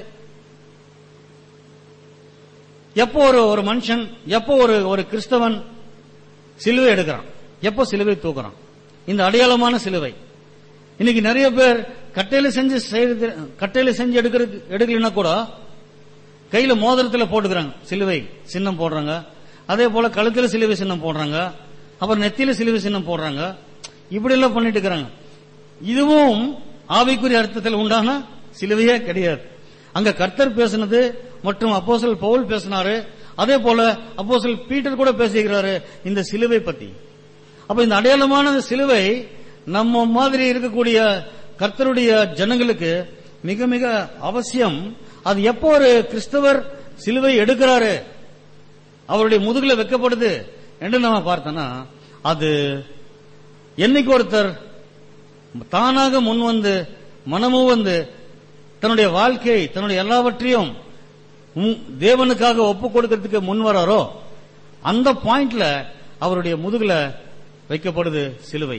எப்போ ஒரு ஒரு மனுஷன் எப்போ ஒரு ஒரு கிறிஸ்தவன் சிலுவை எடுக்கிறான் எப்போ சிலுவை தூக்குறான் இந்த அடையாளமான சிலுவை இன்னைக்கு நிறைய பேர் கட்டையில செஞ்சு செய்யறது கட்டையில செஞ்சு எடுக்கிறது எடுக்கலைன்னா கூட கையில மோதிரத்துல போட்டுக்கிறாங்க சிலுவை சின்னம் போடுறாங்க அதே போல கழுத்துல சிலுவை சின்னம் போடுறாங்க அப்புறம் நெத்தியில சிலுவை சின்னம் போடுறாங்க இப்படி எல்லாம் பண்ணிட்டு இருக்கிறாங்க இதுவும் ஆவிக்குரிய அர்த்தத்தில் உண்டான சிலுவையே கிடையாது அங்க கர்த்தர் பேசினது மற்றும் அப்போஸ்தலர் பவுல் பேசினாரு அதே போல அப்போஸ்தலர் பீட்டர் கூட பேசுகிறாரு இந்த சிலுவை பத்தி அப்ப இந்த அடையாளமான இந்த சிலுவை நம்ம மாதிரி இருக்கக்கூடிய கர்த்தருடைய ஜனங்களுக்கு மிக மிக அவசியம் அது எப்போ ஒரு கிறிஸ்தவர் சிலுவை எடுக்கிறாரு அவருடைய முதுகுல வைக்கப்படுது என்று நம்ம பார்த்தோம்னா அது என்னைக்கு ஒருத்தர் தானாக முன் வந்து மனமும் வந்து தன்னுடைய வாழ்க்கை தன்னுடைய எல்லாவற்றையும் உம் தேவனுக்காக ஒப்பு கொடுக்கிறதுக்கு முன் வராரோ அந்த பாயிண்ட்ல அவருடைய முதுகுல வைக்கப்படுது சிலுவை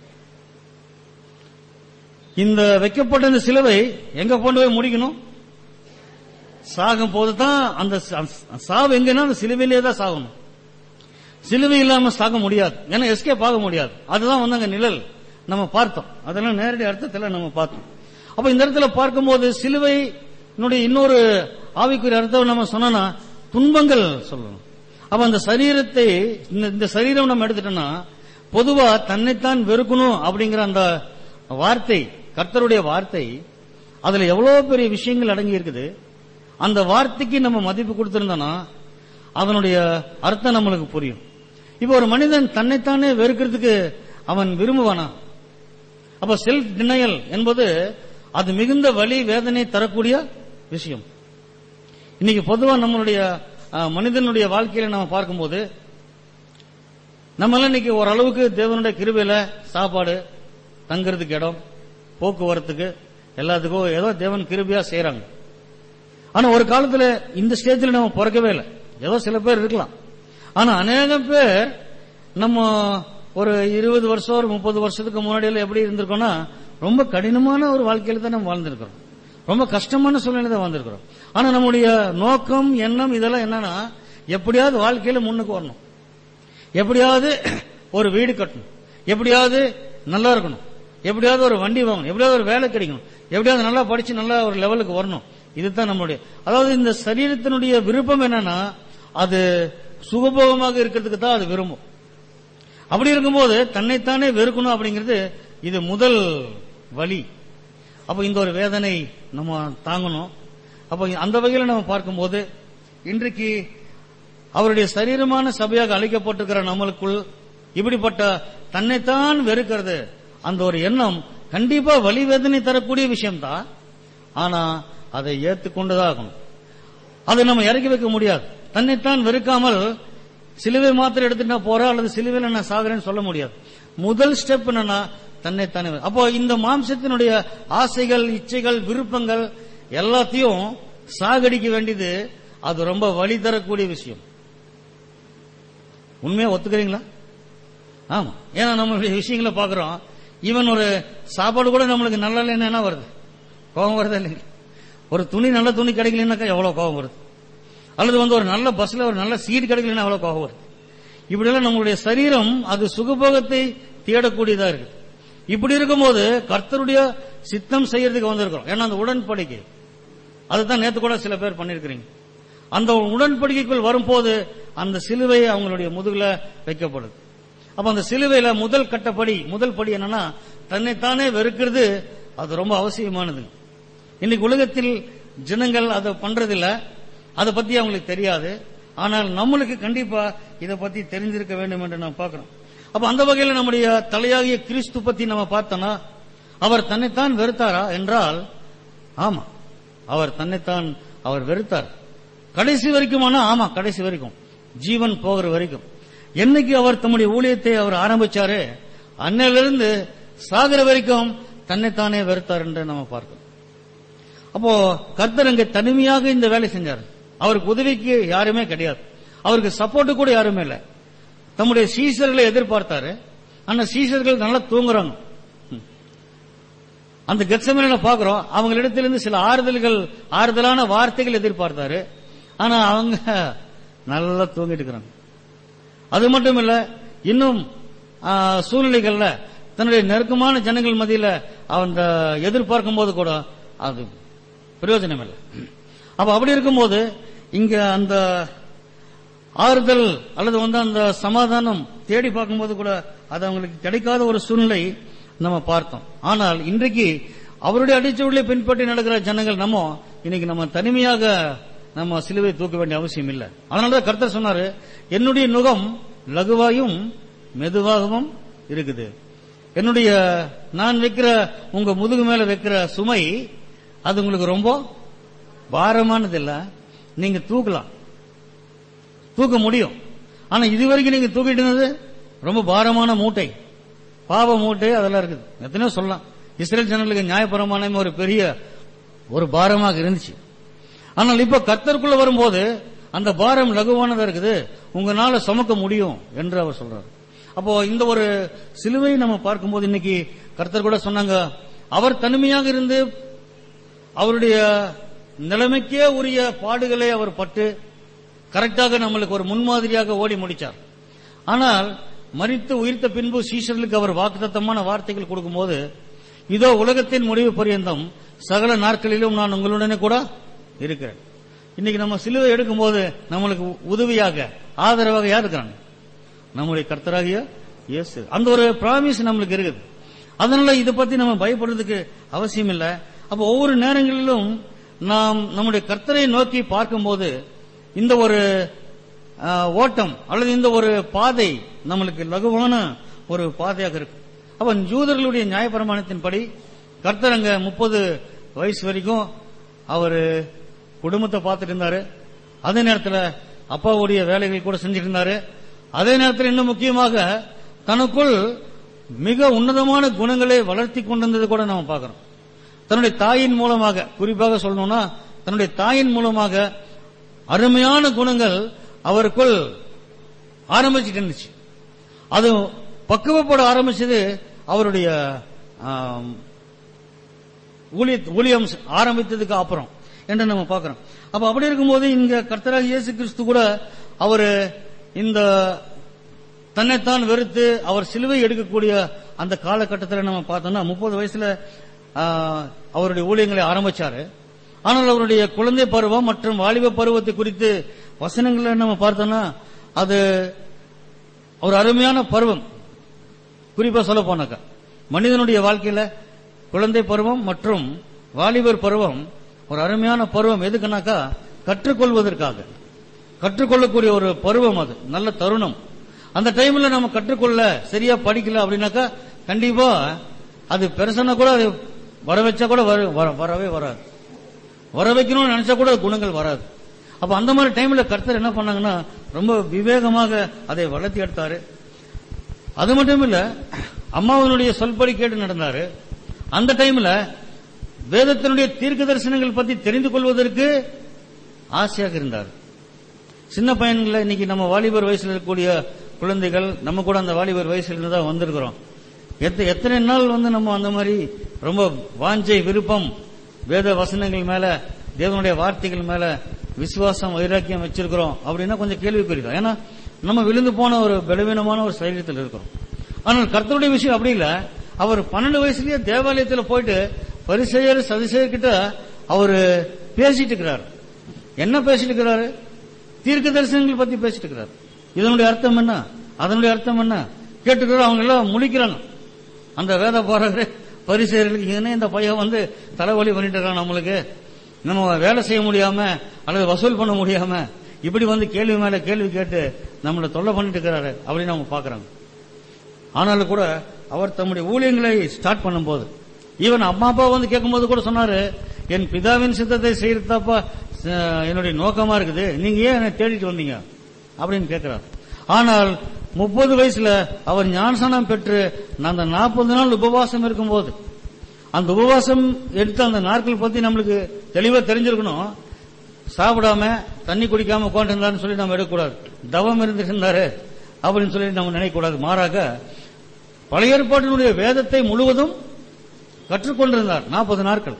இந்த வைக்கப்பட்ட இந்த சிலுவை எங்க கொண்டு போய் முடிக்கணும் சாகும் போது தான் அந்த ச- சாவு எங்கன்னா அந்த சிலுவையிலே தான் சாகணும் சிலுவை இல்லாம சாக முடியாது ஏன்னா எஸ்கேப் ஆக முடியாது அதுதான் வந்து அங்க நிழல் நம்ம பார்த்தோம் அதெல்லாம் நேரடி அர்த்தத்தில் நம்ம பார்த்தோம் அப்ப இந்த இடத்துல பார்க்கும்போது சிலுவை இன்னொரு ஆவிக்குரிய அர்த்தம் நம்ம சொன்னோம்னா துன்பங்கள் சொல்லணும் அப்ப அந்த சரீரத்தை இந்த- இந்த சரீரம் நம்ம எடுத்துட்டோம்னா பொதுவா தன்னைத்தான் வெறுக்கணும் அப்படிங்கிற அந்த வார்த்தை கர்த்தருடைய வார்த்தை அதுல எவ்வளவு பெரிய விஷயங்கள் அடங்கி இருக்குது அந்த வார்த்தைக்கு நம்ம மதிப்பு கொடுத்திருந்தோம்னா அதனுடைய அர்த்தம் நம்மளுக்கு புரியும் இப்ப ஒரு மனிதன் தன்னைத்தானே வெறுக்கிறதுக்கு அவன் விரும்புவானா அப்ப செல்ஃப் டினையல் என்பது அது மிகுந்த வலி வேதனை தரக்கூடிய விஷயம் இன்னைக்கு பொதுவா நம்மளுடைய அஹ், மனிதனுடைய வாழ்க்கையில நம்ம பார்க்கும்போது நம்ம எல்லாம் இன்னைக்கு ஓரளவுக்கு தேவனுடைய கிருபையில சாப்பாடு தங்குறதுக்கு இடம் போக்குவரத்துக்கு எல்லாத்துக்கும் ஏதோ தேவன் கிருபையா செய்யறாங்க ஆனா ஒரு காலத்துல இந்த ஸ்டேஜ்ல நம்ம பிறக்கவே இல்லை ஏதோ சில பேர் இருக்கலாம் ஆனா அநேகம் பேர் நம்ம ஒரு இருபது வருஷம் ஒரு முப்பது வருஷத்துக்கு முன்னாடி எல்லாம் எப்படி இருந்திருக்கோம்னா ரொம்ப கடினமான ஒரு வாழ்க்கையில தான் நம்ம வாழ்ந்திருக்கிறோம் ரொம்ப கஷ்டமான சூழ்நிலை தான் வாழ்ந்திருக்கிறோம் ஆனா நம்முடைய நோக்கம் எண்ணம் இதெல்லாம் என்னன்னா எப்படியாவது வாழ்க்கையில முன்னுக்கு வரணும் எப்படியாவது ஒரு வீடு கட்டணும் எப்படியாவது நல்லா இருக்கணும் எப்படியாவது ஒரு வண்டி வாங்கணும் எப்படியாவது ஒரு வேலை கிடைக்கணும் எப்படியாவது நல்லா படிச்சு நல்லா ஒரு லெவலுக்கு வரணும் இதுதான் நம்மளுடைய அதாவது இந்த சரீரத்தினுடைய விருப்பம் என்னன்னா அது சுகபோகமாக இருக்கிறதுக்கு தான் அது விரும்பும் அப்படி இருக்கும்போது தன்னைத்தானே வெறுக்கணும் அப்படிங்கிறது இது முதல் வழி அப்ப இந்த ஒரு வேதனை நம்ம தாங்கணும் அப்ப அந்த வகையில் நம்ம பார்க்கும்போது இன்றைக்கு அவருடைய சரீரமான சபையாக அழைக்கப்பட்டிருக்கிற நம்மளுக்குள் இப்படிப்பட்ட தன்னைத்தான் வெறுக்கிறது அந்த ஒரு எண்ணம் கண்டிப்பா வலி வேதனை தரக்கூடிய விஷயம்தான் ஆனா அதை ஏத்துக்கொண்டுதான் ஆகணும் அதை நம்ம இறக்கி வைக்க முடியாது தன்னைத்தான் வெறுக்காமல் சிலுவை மாத்திரம் எடுத்துட்டா போற அல்லது சிலுவையில் நான் சாகுறேன்னு சொல்ல முடியாது முதல் ஸ்டெப் என்னன்னா தன்னைத்தானே வெறு- அப்போ இந்த மாம்சத்தினுடைய ஆசைகள் இச்சைகள் விருப்பங்கள் எல்லாத்தையும் சாகடிக்க வேண்டியது அது ரொம்ப வழி தரக்கூடிய விஷயம் உண்மையா ஒத்துக்கிறீங்களா ஆமா ஏன்னா நம்மளுடைய விஷயங்களை பாக்குறோம் ஈவன் ஒரு சாப்பாடு கூட நம்மளுக்கு நல்லா இல்லைன்னா என்ன வருது கோபம் வருதா இல்லைங்க ஒரு துணி நல்ல துணி கிடைக்கலன்னாக்கா எவ்வளவு கோபம் வருது அல்லது வந்து ஒரு நல்ல பஸ்ல ஒரு நல்ல சீட் கிடைக்கலன்னா எவ்வளவு கோபம் வருது இப்படியெல்லாம் நம்மளுடைய சரீரம் அது சுகபோகத்தை தேடக்கூடியதா இருக்கு இப்படி இருக்கும்போது கர்த்தருடைய சித்தம் செய்யறதுக்கு வந்திருக்கிறோம் ஏன்னா அந்த உடன்படிக்கை அதுதான் நேத்து கூட சில பேர் பண்ணிருக்கிறீங்க அந்த உடன்படிக்கைக்குள் வரும்போது அந்த சிலுவை அவங்களுடைய முதுகுல வைக்கப்படுது அப்ப அந்த சிலுவையில முதல் கட்டப்படி முதல் படி என்னன்னா தன்னைத்தானே வெறுக்கிறது அது ரொம்ப அவசியமானது இன்னைக்கு உலகத்தில் ஜனங்கள் அதை பண்றதில்ல அதை பத்தி அவங்களுக்கு தெரியாது ஆனால் நம்மளுக்கு கண்டிப்பா இதை பத்தி தெரிஞ்சிருக்க வேண்டும் என்று நான் பார்க்கிறோம் அப்ப அந்த வகையில் நம்முடைய தலையாகிய கிறிஸ்து பத்தி நம்ம பார்த்தோம்னா அவர் தன்னைத்தான் வெறுத்தாரா என்றால் ஆமா அவர் தன்னைத்தான் அவர் வெறுத்தார் கடைசி வரைக்குமானா ஆமா கடைசி வரைக்கும் ஜீவன் போகிற வரைக்கும் என்னைக்கு அவர் தம்முடைய ஊழியத்தை அவர் ஆரம்பிச்சாரு அன்னையிலிருந்து சாகிற வரைக்கும் தன்னைத்தானே வெறுத்தார் என்று நம்ம பார்க்கிறோம் அப்போ கர்த்தர் அங்க தனிமையாக இந்த வேலை செஞ்சார் அவருக்கு உதவிக்கு யாருமே கிடையாது அவருக்கு சப்போர்ட் கூட யாருமே இல்ல தம்முடைய சீசர்களை எதிர்பார்த்தாரு ஆனா சீசர்கள் நல்லா தூங்குறாங்க ம். அந்த கெட்சமேன பாக்குறோம் அவங்களிடத்திலிருந்து சில ஆறுதல்கள் ஆறுதலான வார்த்தைகள் எதிர்பார்த்தாரு ஆனா அவங்க நல்லா தூங்கிட்டு இருக்கிறாங்க அது மட்டும் இல்ல இன்னும் ஆ, சூழ்நிலைகள்ல தன்னுடைய நெருக்கமான ஜனங்கள் மத்தியில அந்த எதிர்பார்க்கும் போது கூட அது பிரயோஜனம் இல்லை அப்ப அப்படி இருக்கும்போது இங்க அந்த ஆறுதல் அல்லது வந்து அந்த சமாதானம் தேடி பார்க்கும்போது கூட அது அவங்களுக்கு கிடைக்காத ஒரு சூழ்நிலை நம்ம பார்த்தோம் ஆனால் இன்றைக்கு அவருடைய அடிச்சுவடியை பின்பற்றி நடக்கிற ஜனங்கள் நம்ம இன்னைக்கு நம்ம தனிமையாக நம்ம சிலுவை தூக்க வேண்டிய அவசியம் இல்லை அதனாலதான் கர்த்தர் சொன்னாரு என்னுடைய நுகம் லகுவாயும் மெதுவாகவும் இருக்குது என்னுடைய நான் வைக்கிற உங்க முதுகு மேல வைக்கிற சுமை அது உங்களுக்கு ரொம்ப பாரமானது இல்ல நீங்க தூக்கலாம் தூக்க முடியும் ஆனா இதுவரைக்கும் நீங்க தூக்கிட்டு இருந்தது ரொம்ப பாரமான மூட்டை பாவ மூட்டை அதெல்லாம் இருக்குது எத்தனையோ சொல்லலாம் இஸ்ரேல் ஜனங்களுக்கு நியாயபரமான ஒரு பெரிய ஒரு பாரமாக இருந்துச்சு ஆனால் இப்ப கர்த்தருக்குள்ள வரும்போது அந்த பாரம் லகுவானதா இருக்குது உங்களால சுமக்க முடியும் என்று அவர் சொல்றார் அப்போ இந்த ஒரு சிலுவை நம்ம பார்க்கும்போது இன்னைக்கு கர்த்தர் கூட சொன்னாங்க அவர் தனிமையாக இருந்து அவருடைய நிலைமைக்கே உரிய பாடுகளை அவர் பட்டு கரெக்டாக நம்மளுக்கு ஒரு முன்மாதிரியாக ஓடி முடிச்சார் ஆனால் மரித்து உயிர்த்த பின்பு சீஷர்களுக்கு அவர் வாக்குத்தத்தமான வார்த்தைகள் கொடுக்கும்போது இதோ உலகத்தின் முடிவு பரியந்தம் சகல நாட்களிலும் நான் உங்களுடனே கூட இருக்கிறேன் இன்னைக்கு நம்ம சிலுவை எடுக்கும்போது நம்மளுக்கு உதவியாக ஆதரவாக யார் இருக்கிறாங்க நம்முடைய கர்த்தராகிய இயேசு அந்த ஒரு பிராமிஸ் நம்மளுக்கு இருக்குது அதனால இதை பத்தி நம்ம பயப்படுறதுக்கு அவசியம் இல்லை அப்ப ஒவ்வொரு நேரங்களிலும் நாம் நம்முடைய கர்த்தரை நோக்கி பார்க்கும்போது இந்த ஒரு ஆஹ், ஓட்டம் அல்லது இந்த ஒரு பாதை நம்மளுக்கு லகுவான ஒரு பாதையாக இருக்கு அப்ப யூதர்களுடைய நியாயப்பிரமாணத்தின்படி கர்த்தர் அங்க முப்பது வயசு வரைக்கும் அவரு குடும்பத்தை பார்த்துட்டு இருந்தாரு அதே நேரத்தில் அப்பாவுடைய வேலைகள் கூட செஞ்சுட்டு இருந்தாரு அதே நேரத்தில் இன்னும் முக்கியமாக தனக்குள் மிக உன்னதமான குணங்களை வளர்த்தி கொண்டிருந்தது கூட நம்ம பார்க்கிறோம் தன்னுடைய தாயின் மூலமாக குறிப்பாக சொல்லணும்னா தன்னுடைய தாயின் மூலமாக அருமையான குணங்கள் அவருக்குள் ஆரம்பிச்சுட்டு இருந்துச்சு அது பக்குவப்பட ஆரம்பிச்சது அவருடைய ஆம், ஊழிய- ஊழியம் ஆரம்பித்ததுக்கு அப்புறம் என்று நம்ம பார்க்கிறோம் அப்ப அப்படி இருக்கும்போது இங்க கர்த்தராக இயேசு கிறிஸ்து கூட அவரு இந்த தன்னைத்தான் வெறுத்து அவர் சிலுவை எடுக்கக்கூடிய அந்த காலகட்டத்தில் நம்ம பார்த்தோம்னா முப்பது வயசுல ஆ, அவருடைய ஊழியங்களை ஆரம்பிச்சாரு ஆனால் அவருடைய குழந்தை பருவம் மற்றும் வாலிப பருவத்தை குறித்து வசனங்களை நம்ம பார்த்தோம்னா அது ஒரு அருமையான பருவம் குறிப்பா சொல்ல போனாக்கா மனிதனுடைய வாழ்க்கையில குழந்தை பருவம் மற்றும் வாலிபர் பருவம் ஒரு அருமையான பருவம் எதுக்குனாக்கா கற்றுக்கொள்வதற்காக கற்றுக்கொள்ளக்கூடிய ஒரு பருவம் அது நல்ல தருணம் அந்த டைம்ல நம்ம கற்றுக்கொள்ள சரியா படிக்கல அப்படின்னாக்கா கண்டிப்பா அது பெருசனா கூட அது வர வச்சா கூட வர- வர- வரவே வராது வர வைக்கணும்னு நினைச்சா கூட குணங்கள் வராது அப்ப அந்த மாதிரி டைம்ல கர்த்தர் என்ன பண்ணாங்கன்னா ரொம்ப விவேகமாக அதை வளர்த்தி எடுத்தாரு அது மட்டும் இல்ல அம்மாவனுடைய சொல்படி கேட்டு நடந்தாரு அந்த டைம்ல வேதத்தினுடைய தீர்க்க தரிசனங்கள் பத்தி தெரிந்து கொள்வதற்கு ஆசையாக இருந்தார் சின்ன பையன்களை இன்னைக்கு நம்ம வாலிபர் வயசுல இருக்கக்கூடிய குழந்தைகள் நம்ம கூட அந்த வாலிபர் வயசுல இருந்து தான் வந்திருக்கிறோம் எத்த- எத்தனை நாள் வந்து நம்ம அந்த மாதிரி ரொம்ப வாஞ்சை விருப்பம் வேத வசனங்கள் மேல தேவனுடைய வார்த்தைகள் மேல விசுவாசம் வைராக்கியம் வச்சிருக்கிறோம் அப்படின்னா கொஞ்சம் கேள்விக்குறி தான் ஏன்னா நம்ம விழுந்து போன ஒரு பலவீனமான ஒரு சரீரத்தில் இருக்கிறோம் ஆனால் கர்த்தருடைய விஷயம் அப்படி இல்ல அவர் பன்னெண்டு வயசுலயே தேவாலயத்தில் போயிட்டு பரிசெயர் சதிசெயர் கிட்ட அவரு பேசிட்டு இருக்கிறார் என்ன பேசிட்டு இருக்கிறாரு தீர்க்க தரிசனங்கள் பத்தி பேசிட்டு இருக்கிறார் இதனுடைய அர்த்தம் என்ன அதனுடைய அர்த்தம் என்ன கேட்டுக்கிறோம் அவங்க எல்லாம் முழிக்கிறாங்க அந்த வேத போறது பரிசெயர்களுக்கு என்ன இந்த பையன் வந்து தலைவலி பண்ணிட்டு இருக்கான் நம்மளுக்கு நம்ம வேலை செய்ய முடியாம அல்லது வசூல் பண்ண முடியாம இப்படி வந்து கேள்வி மேல கேள்வி கேட்டு நம்மளை தொல்லை பண்ணிட்டு இருக்கிறாரு அப்படின்னு அவங்க பாக்குறாங்க ஆனாலும் கூட அவர் தம்முடைய ஊழியங்களை ஸ்டார்ட் பண்ணும்போது ஈவன் அம்மா அப்பா வந்து கேட்கும்போது கூட சொன்னாரு என் பிதாவின் சித்தத்தை செய்யறதாப்பா அஹ், என்னுடைய நோக்கமா இருக்குது நீங்க ஏன் என்னை தேடிட்டு வந்தீங்க அப்படின்னு கேட்கிறார் ஆனால் முப்பது வயசுல அவர் ஞானசனம் பெற்று நான் அந்த நாற்பது நாள் உபவாசம் இருக்கும்போது அந்த உபவாசம் எடுத்த அந்த நாட்கள் பத்தி நம்மளுக்கு தெளிவா தெரிஞ்சிருக்கணும் சாப்பிடாம தண்ணி குடிக்காம உட்காந்துருந்தாருன்னு சொல்லி நம்ம எடுக்கக்கூடாது தவம் இருந்துட்டு இருந்தாரு அப்படின்னு சொல்லி நம்ம நினைக்கக்கூடாது மாறாக பழைய ஏற்பாட்டினுடைய வேதத்தை முழுவதும் கற்றுக்கொண்டிருந்தார் நாற்பது நாட்கள்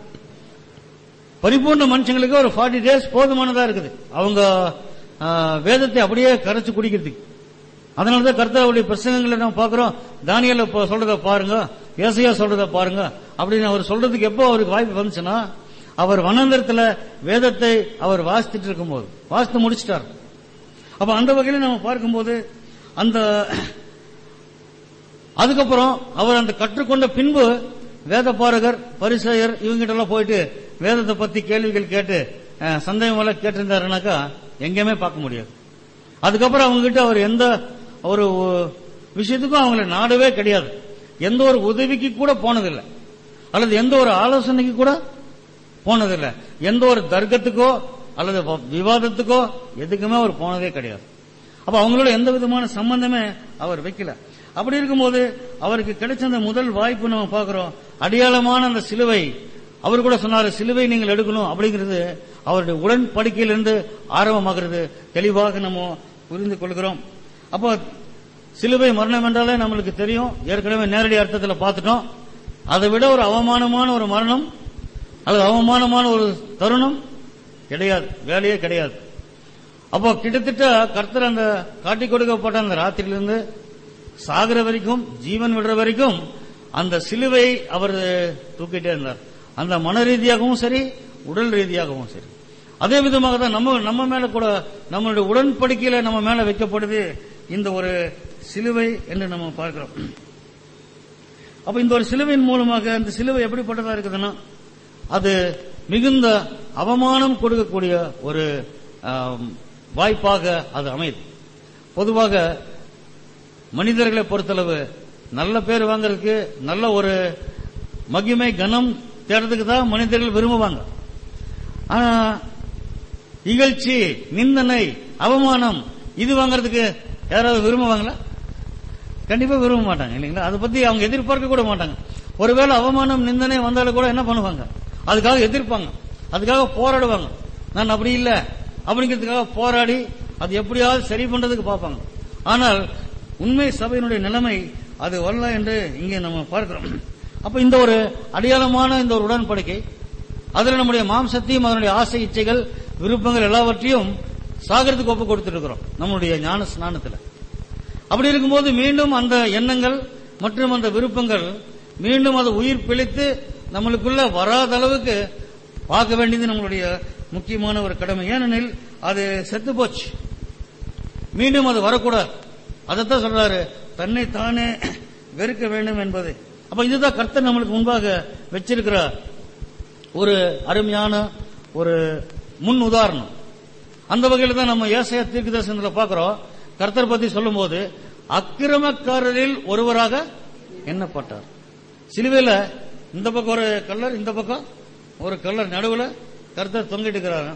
பரிபூர்ண மனுஷங்களுக்கு ஒரு ஃபார்ட்டி டேஸ் போதுமானதா இருக்குது அவங்க ஆ, வேதத்தை அப்படியே கரைச்சு குடிக்கிறதுக்கு அதனாலதான் கர்த்தாவுடைய பிரசங்கங்களை நம்ம பார்க்கிறோம் தானியல சொல்றத பாருங்க ஏசையா சொல்றத பாருங்க அப்படின்னு அவர் சொல்றதுக்கு எப்போ அவருக்கு வாய்ப்பு வந்துச்சுன்னா அவர் வனாந்தரத்துல வேதத்தை அவர் வாசித்துட்டு இருக்கும்போது வாசித்து முடிச்சிட்டார் அப்ப அந்த வகையில நம்ம பார்க்கும்போது அந்த அதுக்கப்புறம் அவர் அந்த கற்றுக்கொண்ட பின்பு வேத பாரகர் பரிசெயர் இவங்கிட்ட எல்லாம் போயிட்டு வேதத்தை பத்தி கேள்விகள் கேட்டு அஹ், சந்தேகம் எல்லாம் கேட்டிருந்தாருனாக்கா எங்கேயுமே பார்க்க முடியாது அதுக்கப்புறம் அவங்க கிட்ட அவர் எந்த ஒரு ஒ- விஷயத்துக்கும் அவங்கள நாடவே கிடையாது எந்த ஒரு உதவிக்கு கூட போனதில்லை அல்லது எந்த ஒரு ஆலோசனைக்கு கூட போனதில்லை எந்த ஒரு தர்க்கத்துக்கோ அல்லது வ- விவாதத்துக்கோ எதுக்குமே அவர் போனதே கிடையாது அப்ப அவங்களோட எந்த விதமான சம்பந்தமே அவர் வைக்கல அப்படி இருக்கும்போது அவருக்கு கிடைச்ச அந்த முதல் வாய்ப்பு நம்ம பார்க்கிறோம் அடையாளமான அந்த சிலுவை அவர் கூட சொன்னாரு சிலுவை நீங்கள் எடுக்கணும் அப்படிங்கிறது அவருடைய உடன்படிக்கையிலிருந்து ஆரம்பமாகிறது தெளிவாக நம்ம புரிந்து கொள்கிறோம் அப்போ சிலுவை மரணம் என்றாலே நம்மளுக்கு தெரியும் ஏற்கனவே நேரடி அர்த்தத்தில் பார்த்துட்டோம் அதை விட ஒரு அவமானமான ஒரு மரணம் அல்லது அவமானமான ஒரு தருணம் கிடையாது வேலையே கிடையாது அப்போ கிட்டத்தட்ட கர்த்தர் அந்த காட்டி கொடுக்கப்பட்ட அந்த ராத்திரியிலிருந்து சாகிற வரைக்கும் ஜீவன் விடுற வரைக்கும் அந்த சிலுவை அவர் தூக்கிட்டே இருந்தார் அந்த மன ரீதியாகவும் சரி உடல் ரீதியாகவும் சரி அதே விதமாக தான் நம்ம நம்ம மேல கூட நம்மளுடைய உடன்படிக்கையில நம்ம மேல வைக்கப்படுது இந்த ஒரு சிலுவை என்று நம்ம பார்க்கிறோம் அப்ப இந்த ஒரு சிலுவையின் மூலமாக இந்த சிலுவை எப்படிப்பட்டதா இருக்குதுன்னா அது மிகுந்த அவமானம் கொடுக்கக்கூடிய ஒரு ஆம், வாய்ப்பாக அது அமையுது பொதுவாக மனிதர்களை பொறுத்தளவு நல்ல பேர் வாங்குறதுக்கு நல்ல ஒரு மகிமை கனம் தேடுறதுக்கு தான் மனிதர்கள் விரும்புவாங்க ஆனா இகழ்ச்சி நிந்தனை அவமானம் இது வாங்குறதுக்கு யாராவது விரும்புவாங்களா கண்டிப்பா விரும்ப மாட்டாங்க இல்லைங்களா அதை பத்தி அவங்க எதிர்பார்க்க கூட மாட்டாங்க ஒருவேளை அவமானம் நிந்தனை வந்தாலும் கூட என்ன பண்ணுவாங்க அதுக்காக எதிர்ப்பாங்க அதுக்காக போராடுவாங்க நான் அப்படி இல்ல அப்படிங்கிறதுக்காக போராடி அது எப்படியாவது சரி பண்றதுக்கு பார்ப்பாங்க ஆனால் உண்மை சபையினுடைய நிலைமை அது வரல என்று இங்கே நம்ம பார்க்கிறோம் அப்ப இந்த ஒரு அடையாளமான இந்த ஒரு உடன்படிக்கை அதுல நம்முடைய மாம்சத்தையும் அதனுடைய ஆசை இச்சைகள் விருப்பங்கள் எல்லாவற்றையும் சாகரத்துக்கு ஒப்பு கொடுத்துருக்கிறோம் நம்முடைய ஞான ஸ்நானத்துல அப்படி இருக்கும்போது மீண்டும் அந்த எண்ணங்கள் மற்றும் அந்த விருப்பங்கள் மீண்டும் அது உயிர் பிழைத்து நம்மளுக்குள்ள வராத அளவுக்கு பார்க்க வேண்டியது நம்மளுடைய முக்கியமான ஒரு கடமை ஏனெனில் அது செத்து போச்சு மீண்டும் அது வரக்கூடாது அதைத்தான் சொல்றாரு தன்னை தானே வெறுக்க வேண்டும் என்பது அப்ப இதுதான் கர்த்தர் நம்மளுக்கு முன்பாக வச்சிருக்கிற ஒரு அருமையான ஒரு முன் உதாரணம் அந்த வகையில தான் நம்ம ஏசையா தீர்க்க தரிசனத்துல பார்க்கிறோம் கர்த்தர் பத்தி சொல்லும்போது அக்கிரமக்காரரில் ஒருவராக எண்ணப்பட்டார் சிலுவையில இந்த பக்கம் ஒரு கல்லர் இந்த பக்கம் ஒரு கல்லர் நடுவுல கர்த்தர் தொங்கிட்டு இருக்கிறாரு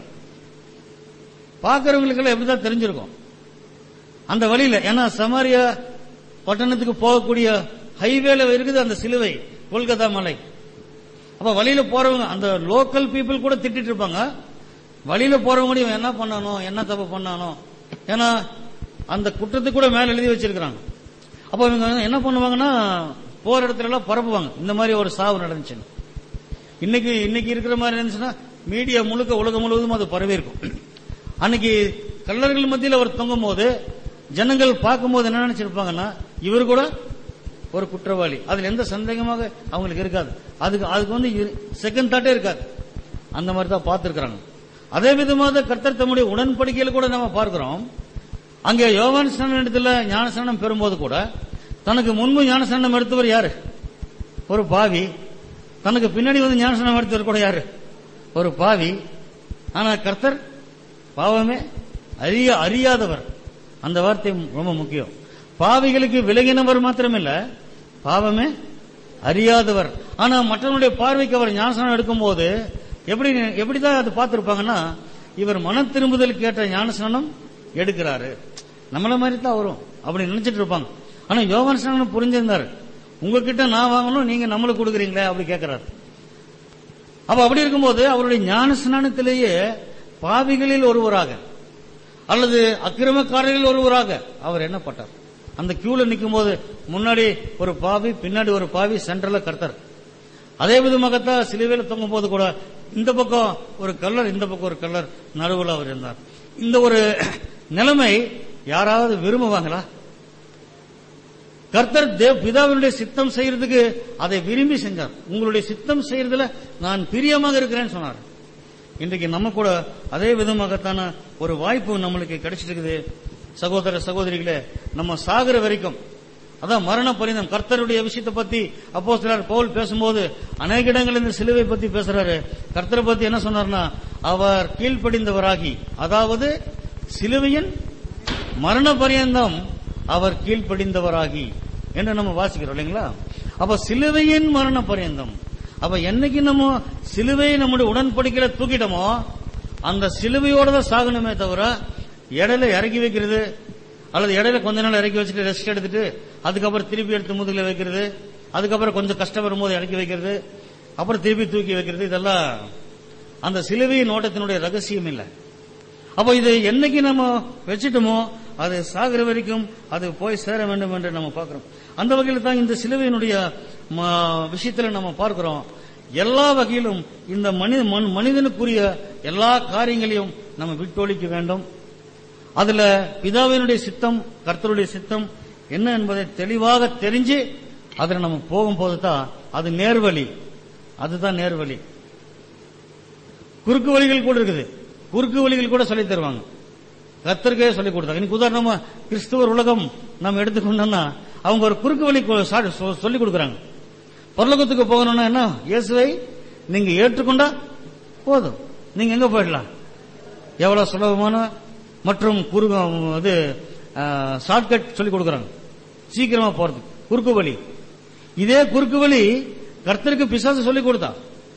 பார்க்கறவங்களுக்கெல்லாம் எப்படிதான் தெரிஞ்சிருக்கும் அந்த வழியில ஏன்னா சமாரியா பட்டணத்துக்கு போகக்கூடிய ஹைவேல இருக்குது அந்த சிலுவை கொல்கத்தா மலை அப்ப வழியில போறவங்க அந்த லோக்கல் பீப்புள் கூட திட்டிட்டு இருப்பாங்க வழியில போறவங்க கூட இவன் என்ன பண்ணானோ என்ன தப்பு பண்ணானோ ஏன்னா அந்த குற்றத்துக்கு கூட மேல எழுதி வச்சிருக்கிறாங்க அப்ப இவங்க என்ன பண்ணுவாங்கன்னா போற இடத்துல எல்லாம் பரப்புவாங்க இந்த மாதிரி ஒரு சாவு நடந்துச்சுன்னு இன்னைக்கு இன்னைக்கு இருக்கிற மாதிரி இருந்துச்சுன்னா மீடியா முழுக்க உலகம் முழுவதும் அது பரவி இருக்கும் அன்னைக்கு கல்லர்கள் மத்தியில் அவர் தொங்கும் போது ஜனங்கள் பார்க்கும்போது என்ன நினைச்சிருப்பாங்கன்னா இவர் கூட ஒரு குற்றவாளி அதுல எந்த சந்தேகமாக அவங்களுக்கு இருக்காது அதுக்கு அதுக்கு வந்து செகண்ட் தாட்டே இருக்காது அந்த மாதிரி தான் பார்த்திருக்கிறாங்க அதே விதமாக கர்த்தர் தம்முடைய உடன்படிக்கையில கூட நம்ம பார்க்கிறோம் அங்கே யோவான் ஸ்நானம் இடத்துல ஞானஸ்நானம் பெறும்போது கூட தனக்கு முன்பு ஞானஸ்நானம் எடுத்தவர் யாரு ஒரு பாவி தனக்கு பின்னாடி வந்து ஞானஸ்நானம் எடுத்தவர் கூட யாரு ஒரு பாவி ஆனா கர்த்தர் பாவமே அறிய அறியாதவர் அந்த வார்த்தை ரொம்ப முக்கியம் பாவிகளுக்கு விலகினவர் மாத்திரமில்ல பாவமே அறியாதவர் ஆனா மற்றவனுடைய பார்வைக்கு அவர் ஞானஸ்நானம் எடுக்கும்போது எப்படி எப்படிதான் அது பார்த்திருப்பாங்கன்னா இவர் மன திரும்புதல் கேட்ட ஞானஸ்நானம் எடுக்கிறாரு நம்மள மாதிரி தான் வரும் அப்படி நினைச்சிட்டு இருப்பாங்க ஆனா யோகான் ஸ்நானம் புரிஞ்சிருந்தாரு உங்ககிட்ட நான் வாங்கணும் நீங்க நம்மளுக்கு கொடுக்குறீங்களே அப்படி கேட்கிறாரு அப்ப அப்படி இருக்கும்போது அவருடைய ஞான ஸ்நானத்திலேயே பாவிகளில் ஒருவராக அல்லது அக்கிரமக்காரர்களில் ஒருவராக அவர் எண்ணப்பட்டார் அந்த கியூல நிற்கும் போது முன்னாடி ஒரு பாவி பின்னாடி ஒரு பாவி சென்டர்ல கர்த்தர் அதே விதமாகத்தான் சிலுவையில் தொங்கும் போது கூட இந்த பக்கம் ஒரு கல்லர் இந்த பக்கம் ஒரு கல்லர் நடுவில் அவர் இருந்தார் இந்த ஒரு நிலைமை யாராவது விரும்புவாங்களா கர்த்தர் தேவ் பிதாவினுடைய சித்தம் செய்யறதுக்கு அதை விரும்பி செஞ்சார் உங்களுடைய சித்தம் செய்யறதுல நான் பிரியமாக இருக்கிறேன்னு சொன்னார் இன்றைக்கு நம்ம கூட அதே விதமாகத்தான ஒரு வாய்ப்பு நம்மளுக்கு கிடைச்சிட்டு இருக்குது சகோதர சகோதரிகளே நம்ம சாகுற வரைக்கும் அதான் மரண பரிதம் கர்த்தருடைய விஷயத்தை பத்தி அப்போ சிலர் பவுல் பேசும்போது அநேக இடங்கள் இந்த சிலுவை பத்தி பேசுறாரு கர்த்தரை பத்தி என்ன சொன்னார்னா அவர் கீழ்ப்படிந்தவராகி அதாவது சிலுவையின் மரண பரியந்தம் அவர் கீழ்ப்படிந்தவராகி என்று நம்ம வாசிக்கிறோம் இல்லைங்களா அப்ப சிலுவையின் மரண பரியந்தம் அப்ப என்னைக்கு நம்ம சிலுவையை நம்முடைய உடன்படிக்கையில தூக்கிட்டோமோ அந்த சிலுவையோட தான் சாகணுமே தவிர இடையில இறக்கி வைக்கிறது அல்லது இடையில கொஞ்ச நாள் இறக்கி வச்சுட்டு ரெஸ்ட் எடுத்துட்டு அதுக்கப்புறம் திருப்பி எடுத்து முதுகுல வைக்கிறது அதுக்கப்புறம் கொஞ்சம் கஷ்டம் வரும்போது இறக்கி வைக்கிறது அப்புறம் திருப்பி தூக்கி வைக்கிறது இதெல்லாம் அந்த சிலுவையின் ஓட்டத்தினுடைய ரகசியம் இல்லை அப்போ இது என்னைக்கு நம்ம வச்சுட்டோமோ அது சாகிற வரைக்கும் அது போய் சேர வேண்டும் என்று நம்ம பார்க்கிறோம் அந்த வகையில் தான் இந்த சிலுவையினுடைய ம- விஷயத்துல நம்ம பார்க்கிறோம் எல்லா வகையிலும் இந்த மனித மன்- மனிதனுக்குரிய எல்லா காரியங்களையும் நம்ம விட்டொழிக்க வேண்டும் அதுல பிதாவினுடைய சித்தம் கர்த்தருடைய சித்தம் என்ன என்பதை தெளிவாக தெரிஞ்சு அதுல நம்ம போகும்போது தான் அது நேர்வழி அதுதான் நேர்வழி குறுக்கு வழிகள் கூட இருக்குது குறுக்கு வழிகள் கூட சொல்லித் தருவாங்க கத்தருக்கே சொல்லிக் கொடுத்தாங்க இன்னைக்கு உதாரணமா கிறிஸ்துவர் உலகம் நம்ம எடுத்துக்கொண்டோம்னா அவங்க ஒரு குறுக்கு வழி கொ- சா- சொ- சொல்லிக் கொடுக்குறாங்க பரலோகத்துக்கு போகணும்னா என்ன இயேசுவை நீங்க ஏற்றுக்கொண்டா போதும் நீங்க எங்க போயிடலாம் எவ்வளவு சுலபமான மற்றும் குறுக்கு இது ஷார்ட்கட் சொல்லி கொடுக்குறாங்க சீக்கிரமா போறது குறுக்கு வழி இதே குறுக்கு வழி கர்த்தருக்கு பிசாசு சொல்லிக் கொடுத்தா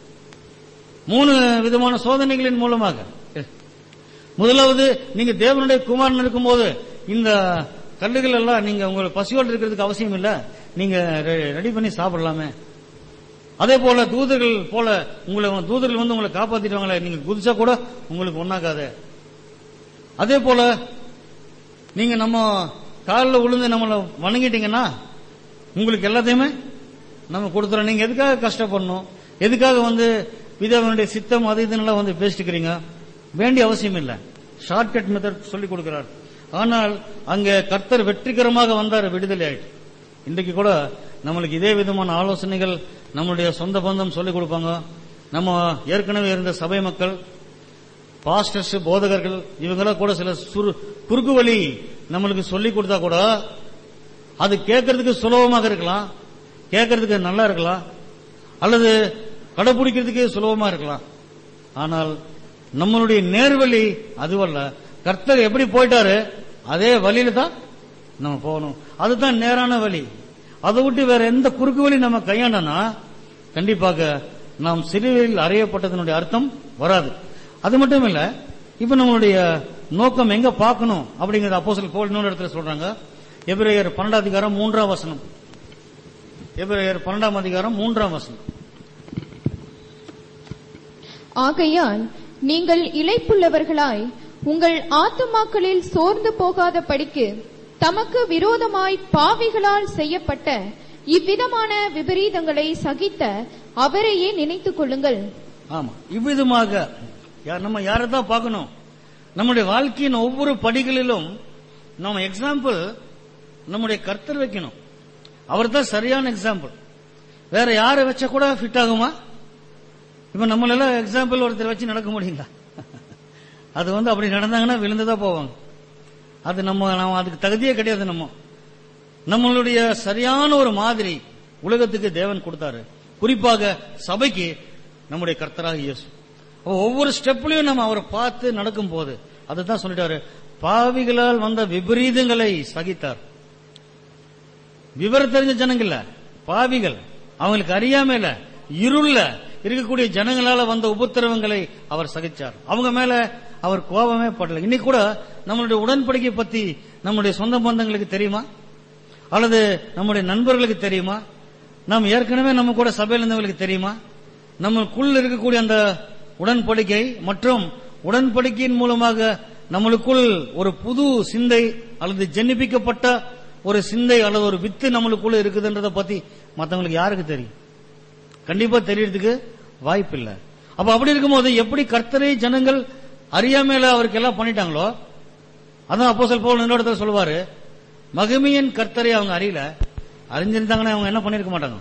மூணு விதமான சோதனைகளின் மூலமாக முதலாவது நீங்க தேவனுடைய குமாரன் இருக்கும்போது இந்த கல்லுகள் எல்லாம் நீங்க உங்களுக்கு பசியோடு இருக்கிறதுக்கு அவசியம் இல்ல நீங்க ரெடி பண்ணி சாப்பிடலாமே அதே போல தூதர்கள் போல உங்களை தூதர்கள் வந்து உங்களை காப்பாத்திடுவாங்களே நீங்க குதிச்சா கூட உங்களுக்கு ஒண்ணாகாது அதே போல நீங்க நம்ம காலில் விழுந்து நம்மளை வணங்கிட்டீங்கன்னா உங்களுக்கு எல்லாத்தையுமே நம்ம கொடுத்துறோம் நீங்க எதுக்காக கஷ்டப்படணும் எதுக்காக வந்து விதவனுடைய சித்தம் அது இதுன்னெல்லாம் வந்து பேசிட்டு இருக்கிறீங்க வேண்டிய அவசியம் இல்லை ஷார்ட்கட் மெத்தட் சொல்லி கொடுக்கிறார் ஆனால் அங்க கர்த்தர் வெற்றிகரமாக வந்தார் விடுதலை ஆயிட்டு இன்றைக்கு கூட நம்மளுக்கு இதே விதமான ஆலோசனைகள் நம்மளுடைய சொந்த பந்தம் சொல்லிக் கொடுப்பாங்க நம்ம ஏற்கனவே இருந்த சபை மக்கள் பாஸ்டர்ஸ் போதகர்கள் இவங்கெல்லாம் கூட சில சுரு குறுக்கு வழி நம்மளுக்கு சொல்லி கொடுத்தா கூட அது கேட்கறதுக்கு சுலபமாக இருக்கலாம் கேட்கறதுக்கு நல்லா இருக்கலாம் அல்லது கடைபிடிக்கிறதுக்கு சுலபமா இருக்கலாம் ஆனால் நம்மளுடைய நேர்வழி அதுவல்ல கர்த்தர் எப்படி போயிட்டாரு அதே வழியில தான் நம்ம போகணும் அதுதான் நேரான வழி அதை விட்டு வேற எந்த குறுக்கு வழி நம்ம கையாண்டனா கண்டிப்பாக நாம் சிறுவையில் அறையப்பட்டதனுடைய அர்த்தம் வராது அது மட்டும் இல்ல இப்ப நம்மளுடைய நோக்கம் எங்க பார்க்கணும் அப்படிங்கறது அப்போஸ்தலர் போல் இன்னொரு இடத்துல சொல்றாங்க எபிரேயர் பன்னெண்டாம் அதிகாரம் மூன்றாம் வசனம் எபிரேயர் பன்னெண்டாம் அதிகாரம் மூன்றாம் வசனம் ஆகையால் நீங்கள் இளைப்புள்ளவர்களாய் உங்கள் ஆத்துமாக்களில் சோர்ந்து போகாத படிக்கு தமக்கு விரோதமாய் பாவிகளால் செய்யப்பட்ட இவ்விதமான விபரீதங்களை சகித்த அவரையே நினைத்துக் கொள்ளுங்கள் ஆமா இவ்விதமாக யா- நம்ம யாரை தான் பார்க்கணும் நம்முடைய வாழ்க்கையின் ஒவ்வொரு படிகளிலும் நம்ம எக்ஸாம்பிள் நம்முடைய கர்த்தர் வைக்கணும் அவர் தான் சரியான எக்ஸாம்பிள் வேற யாரை வச்சா கூட ஃபிட் ஆகுமா இப்ப நம்மளெல்லாம் எக்ஸாம்பிள் ஒருத்தர் வச்சு நடக்க முடியுங்களா அது வந்து அப்படி நடந்தாங்கன்னா விழுந்துதான் போவாங்க அது நம்ம நம்ம அதுக்கு தகுதியே கிடையாது நம்ம நம்மளுடைய சரியான ஒரு மாதிரி உலகத்துக்கு தேவன் கொடுத்தாரு குறிப்பாக சபைக்கு நம்முடைய கர்த்தராக இயேசு அப்ப ஒவ்வொரு ஸ்டெப்லயும் நம்ம அவரை பார்த்து நடக்கும் போது அதுதான் சொல்லிட்டாரு பாவிகளால் வந்த விபரீதங்களை சகித்தார் விவரம் தெரிஞ்ச ஜனங்கள்ல பாவிகள் அவங்களுக்கு அறியாமையில இருள்ல இருக்கக்கூடிய ஜனங்களால வந்த உபத்திரவங்களை அவர் சகிச்சார் அவங்க மேல அவர் கோபமே படல இன்னைக்கு கூட நம்மளுடைய உடன்படிக்கை பத்தி நம்முடைய சொந்த பந்தங்களுக்கு தெரியுமா அல்லது நம்முடைய நண்பர்களுக்கு தெரியுமா நாம் ஏற்கனவே நம்ம கூட சபையில் இருந்தவங்களுக்கு தெரியுமா நம்மளுக்குள் இருக்கக்கூடிய அந்த உடன்படிக்கை மற்றும் உடன்படிக்கையின் மூலமாக நம்மளுக்குள் ஒரு புது சிந்தை அல்லது ஜென்னிப்பிக்கப்பட்ட ஒரு சிந்தை அல்லது ஒரு வித்து நம்மளுக்குள்ள இருக்குதுன்றத பத்தி மத்தவங்களுக்கு யாருக்கு தெரியும் கண்டிப்பா தெரியறதுக்கு வாய்ப்பு இல்ல அப்ப அப்படி இருக்கும்போது எப்படி கர்த்தரை ஜனங்கள் அறியாமையில அவருக்கு எல்லாம் பண்ணிட்டாங்களோ அதான் அப்போ சொல் போல் இன்னொரு இடத்துல சொல்லுவாரு மகிமையின் கர்த்தரை அவங்க அறியல அறிஞ்சிருந்தாங்கன்னா அவங்க என்ன பண்ணிருக்க மாட்டாங்க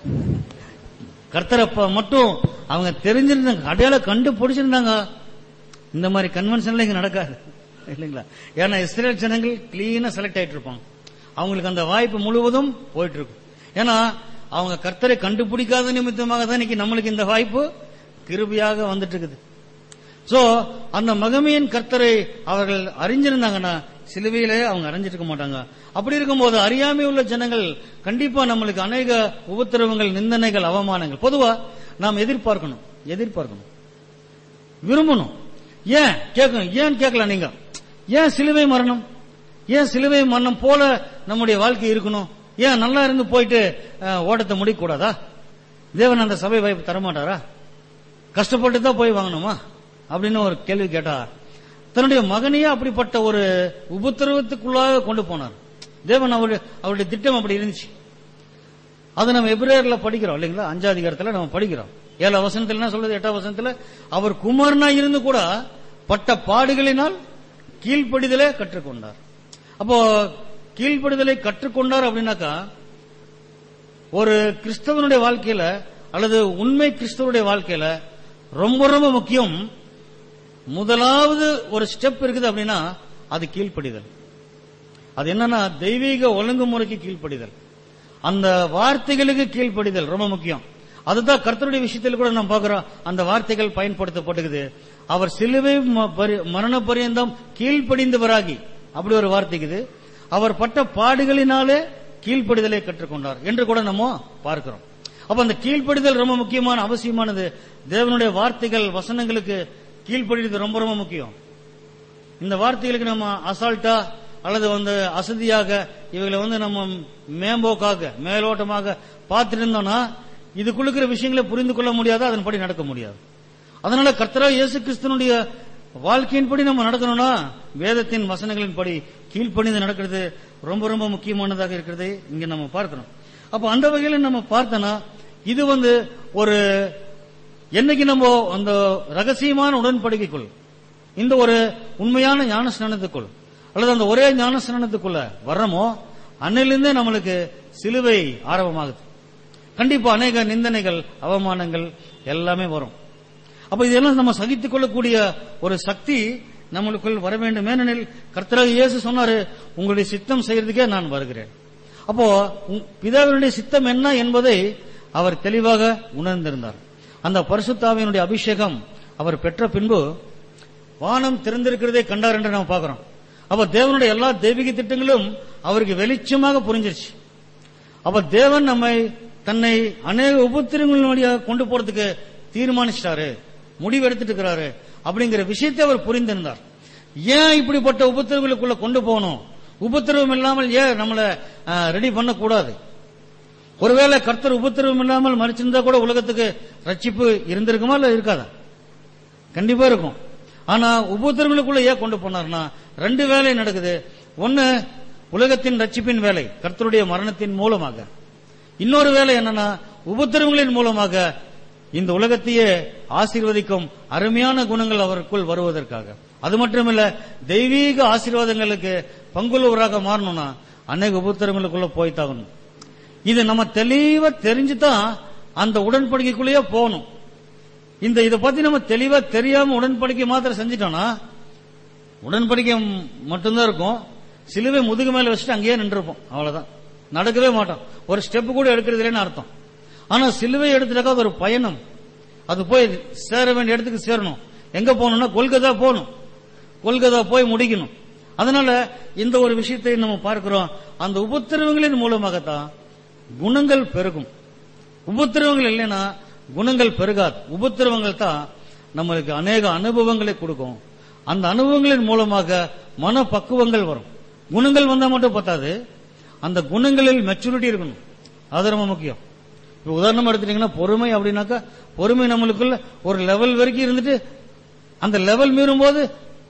கர்த்தரை ப- மட்டும் அவங்க தெரிஞ்சிருந்தாங்க அடையாளம் கண்டுபிடிச்சிருந்தாங்க இந்த மாதிரி கன்வென்ஷன்ல இங்க நடக்காது இல்லைங்களா ஏன்னா இஸ்ரேல் ஜனங்கள் கிளீனா செலக்ட் ஆயிட்டு இருப்பாங்க அவங்களுக்கு அந்த வாய்ப்பு முழுவதும் போயிட்டு இருக்கும் ஏன்னா அவங்க கர்த்தரை கண்டுபிடிக்காத நிமித்தமாக தான் இன்னைக்கு நம்மளுக்கு இந்த வாய்ப்பு கிருபியாக வந்துட்டு இருக்குது சோ அந்த மகமையின் கர்த்தரை அவர்கள் அறிஞ்சிருந்தாங்கன்னா சிலுவையிலே அவங்க அறிஞ்சிருக்க மாட்டாங்க அப்படி இருக்கும்போது அறியாமை உள்ள ஜனங்கள் கண்டிப்பா நம்மளுக்கு அநேக உபத்திரவங்கள் நிந்தனைகள் அவமானங்கள் பொதுவா நாம் எதிர்பார்க்கணும் எதிர்பார்க்கணும் விரும்பணும் ஏன் கேட்கணும் ஏன் கேட்கலாம் நீங்க ஏன் சிலுவை மரணம் ஏன் சிலுவை மரணம் போல நம்முடைய வாழ்க்கை இருக்கணும் ஏன் நல்லா இருந்து போயிட்டு அஹ், ஓட்டத்தை முடிக்கக்கூடாதா தேவன் அந்த சபை வாய்ப்பு தரமாட்டாரா கஷ்டப்பட்டு தான் போய் வாங்கணுமா அப்படின்னு ஒரு கேள்வி கேட்டா தன்னுடைய மகனையே அப்படிப்பட்ட ஒரு உபத்திரவத்துக்குள்ளாக கொண்டு போனார் தேவன் அவருடைய அவருடைய திட்டம் அப்படி இருந்துச்சு அது நம்ம எபிரேயர்ல படிக்கிறோம் இல்லைங்களா அஞ்சாவது அதிகாரத்துல நம்ம படிக்கிறோம் ஏழாம் வசனத்துல என்ன சொல்றது எட்டாம் வசனத்துல அவர் குமாரனா இருந்து கூட பட்ட பாடுகளினால் கீழ்ப்படிதலே கற்றுக்கொண்டார் அப்போ கீழ்ப்படிதலை கற்றுக்கொண்டார் அப்படின்னாக்கா ஒரு கிறிஸ்தவனுடைய வாழ்க்கையில அல்லது உண்மை கிறிஸ்தவனுடைய வாழ்க்கையில ரொம்ப ரொம்ப முக்கியம் முதலாவது ஒரு ஸ்டெப் இருக்குது அப்படின்னா அது கீழ்ப்படிதல் அது என்னன்னா தெய்வீக ஒழுங்குமுறைக்கு கீழ்ப்படிதல் அந்த வார்த்தைகளுக்கு கீழ்ப்படிதல் ரொம்ப முக்கியம் அதுதான் கர்த்தருடைய விஷயத்தில் கூட நாம் பார்க்கிறோம் அந்த வார்த்தைகள் பயன்படுத்தப்பட்டுக்குது அவர் சிலுவை ம- பரி- மரண பரியந்தம் கீழ்ப்படிந்தவராகி அப்படி ஒரு வார்த்தைக்குது அவர் பட்ட பாடுகளினாலே கீழ்ப்படிதலை கற்றுக்கொண்டார் என்று கூட நம்ம பார்க்கிறோம் அப்ப அந்த கீழ்ப்படிதல் ரொம்ப முக்கியமான அவசியமானது தேவனுடைய வார்த்தைகள் வசனங்களுக்கு கீழ்ப்படிறது ரொம்ப ரொம்ப முக்கியம் இந்த வார்த்தைகளுக்கு நம்ம அசால்ட்டா அல்லது வந்து அசதியாக இவைகளை வந்து நம்ம மேம்போக்காக மேலோட்டமாக பார்த்துட்டு இருந்தோம்னா இதுக்குள்ளுக்கிற விஷயங்களை புரிந்து கொள்ள முடியாது அதன்படி நடக்க முடியாது அதனால கர்த்தரா இயேசு கிறிஸ்தனுடைய வாழ்க்கையின்படி நம்ம நடக்கணும்னா வேதத்தின் வசனங்களின்படி கீழ்ப்பணிந்து நடக்கிறது ரொம்ப ரொம்ப முக்கியமானதாக இருக்கிறது இங்க நம்ம பார்க்கிறோம் அப்ப அந்த வகையில நம்ம பார்த்தோம்னா இது வந்து ஒரு என்னைக்கு நம்ம அந்த ரகசியமான உடன்படிக்கைக்குள் இந்த ஒரு உண்மையான ஞான ஸ்நானத்துக்குள் அல்லது அந்த ஒரே ஞான ஸ்நானத்துக்குள்ள வர்றோமோ அன்னையிலிருந்தே நம்மளுக்கு சிலுவை ஆரம்பமாகுது கண்டிப்பா அநேக நிந்தனைகள் அவமானங்கள் எல்லாமே வரும் அப்ப இதெல்லாம் நம்ம சகித்துக் கொள்ளக்கூடிய ஒரு சக்தி நம்மளுக்குள் வர வேண்டும் ஏனெனில் கர்த்தராக இயேசு சொன்னாரு உங்களுடைய சித்தம் செய்யறதுக்கே நான் வருகிறேன் அப்போ உம் பிதாவினுடைய சித்தம் என்ன என்பதை அவர் தெளிவாக உணர்ந்திருந்தார் அந்த பரிசுத்தாவினுடைய அபிஷேகம் அவர் பெற்ற பின்பு வானம் திறந்திருக்கிறதை கண்டார் என்று நாம் பார்க்கிறோம் அப்ப தேவனுடைய எல்லா தெய்வீக திட்டங்களும் அவருக்கு வெளிச்சமாக புரிஞ்சிருச்சு அப்ப தேவன் நம்மை தன்னை அநேக உபத்திரங்களின் வழியாக கொண்டு போறதுக்கு தீர்மானிச்சிட்டாரு முடிவு எடுத்துட்டு இருக்கிறாரு அப்படிங்கிற விஷயத்தை அவர் புரிந்திருந்தார் ஏன் இப்படிப்பட்ட உபத்திரவங்களுக்குள்ள கொண்டு போகணும் உபத்திரவம் இல்லாமல் ஏன் நம்மளை ரெடி பண்ணக்கூடாது ஒருவேளை கர்த்தர் உபத்திரவம் இல்லாமல் மறிச்சிருந்தா கூட உலகத்துக்கு ரட்சிப்பு இருந்திருக்குமா இல்ல இருக்காதா கண்டிப்பா இருக்கும் ஆனா உபத்திரவங்களுக்குள்ள ஏன் கொண்டு போனார்னா ரெண்டு வேலை நடக்குது ஒன்னு உலகத்தின் ரட்சிப்பின் வேலை கர்த்தருடைய மரணத்தின் மூலமாக இன்னொரு வேலை என்னன்னா உபத்திரவங்களின் மூலமாக இந்த உலகத்தையே ஆசீர்வதிக்கும் அருமையான குணங்கள் அவருக்குள் வருவதற்காக அது மட்டுமில்ல தெய்வீக ஆசீர்வாதங்களுக்கு பங்குள்ளவராக மாறணும்னா அநேக உபத்திரவங்களுக்குள்ள போய்த்தாகணும் இது நம்ம தெளிவா தெரிஞ்சுதான் அந்த உடன்படிக்கைக்குள்ளேயே போகணும் இந்த இதை பத்தி நம்ம தெளிவா தெரியாம உடன்படிக்கை மாத்திரம் செஞ்சிட்டோம்னா உடன்படிக்கை மட்டும்தான் இருக்கும் சிலுவை முதுகு மேல வச்சுட்டு அங்கேயே நின்றுப்போம் அவ்வளவுதான் நடக்கவே மாட்டோம் ஒரு ஸ்டெப் கூட எடுக்கிறது இல்லைன்னு அர்த்தம் ஆனா சிலுவை எடுத்துட்டாக்கா அது ஒரு பயணம் அது போய் சேர வேண்டிய இடத்துக்கு சேரணும் எங்க போகணும்னா கொல்கத்தா போகணும் கொல்கத்தா போய் முடிக்கணும் அதனால இந்த ஒரு விஷயத்தை நம்ம பார்க்கிறோம் அந்த உபத்திரவங்களின் மூலமாகத்தான் குணங்கள் பெருகும் உபத்திரவங்கள் இல்லைன்னா குணங்கள் பெருகாது உபத்திரவங்கள் தான் நம்மளுக்கு அநேக அனுபவங்களை கொடுக்கும் அந்த அனுபவங்களின் மூலமாக மன பக்குவங்கள் வரும் குணங்கள் வந்தா மட்டும் பத்தாது அந்த குணங்களில் மெச்சூரிட்டி இருக்கணும் அது ரொம்ப முக்கியம் இப்ப உதாரணம் எடுத்துட்டீங்கன்னா பொறுமை அப்படின்னாக்கா பொறுமை நம்மளுக்குள்ள ஒரு லெவல் வரைக்கும் இருந்துட்டு அந்த லெவல் மீறும் போது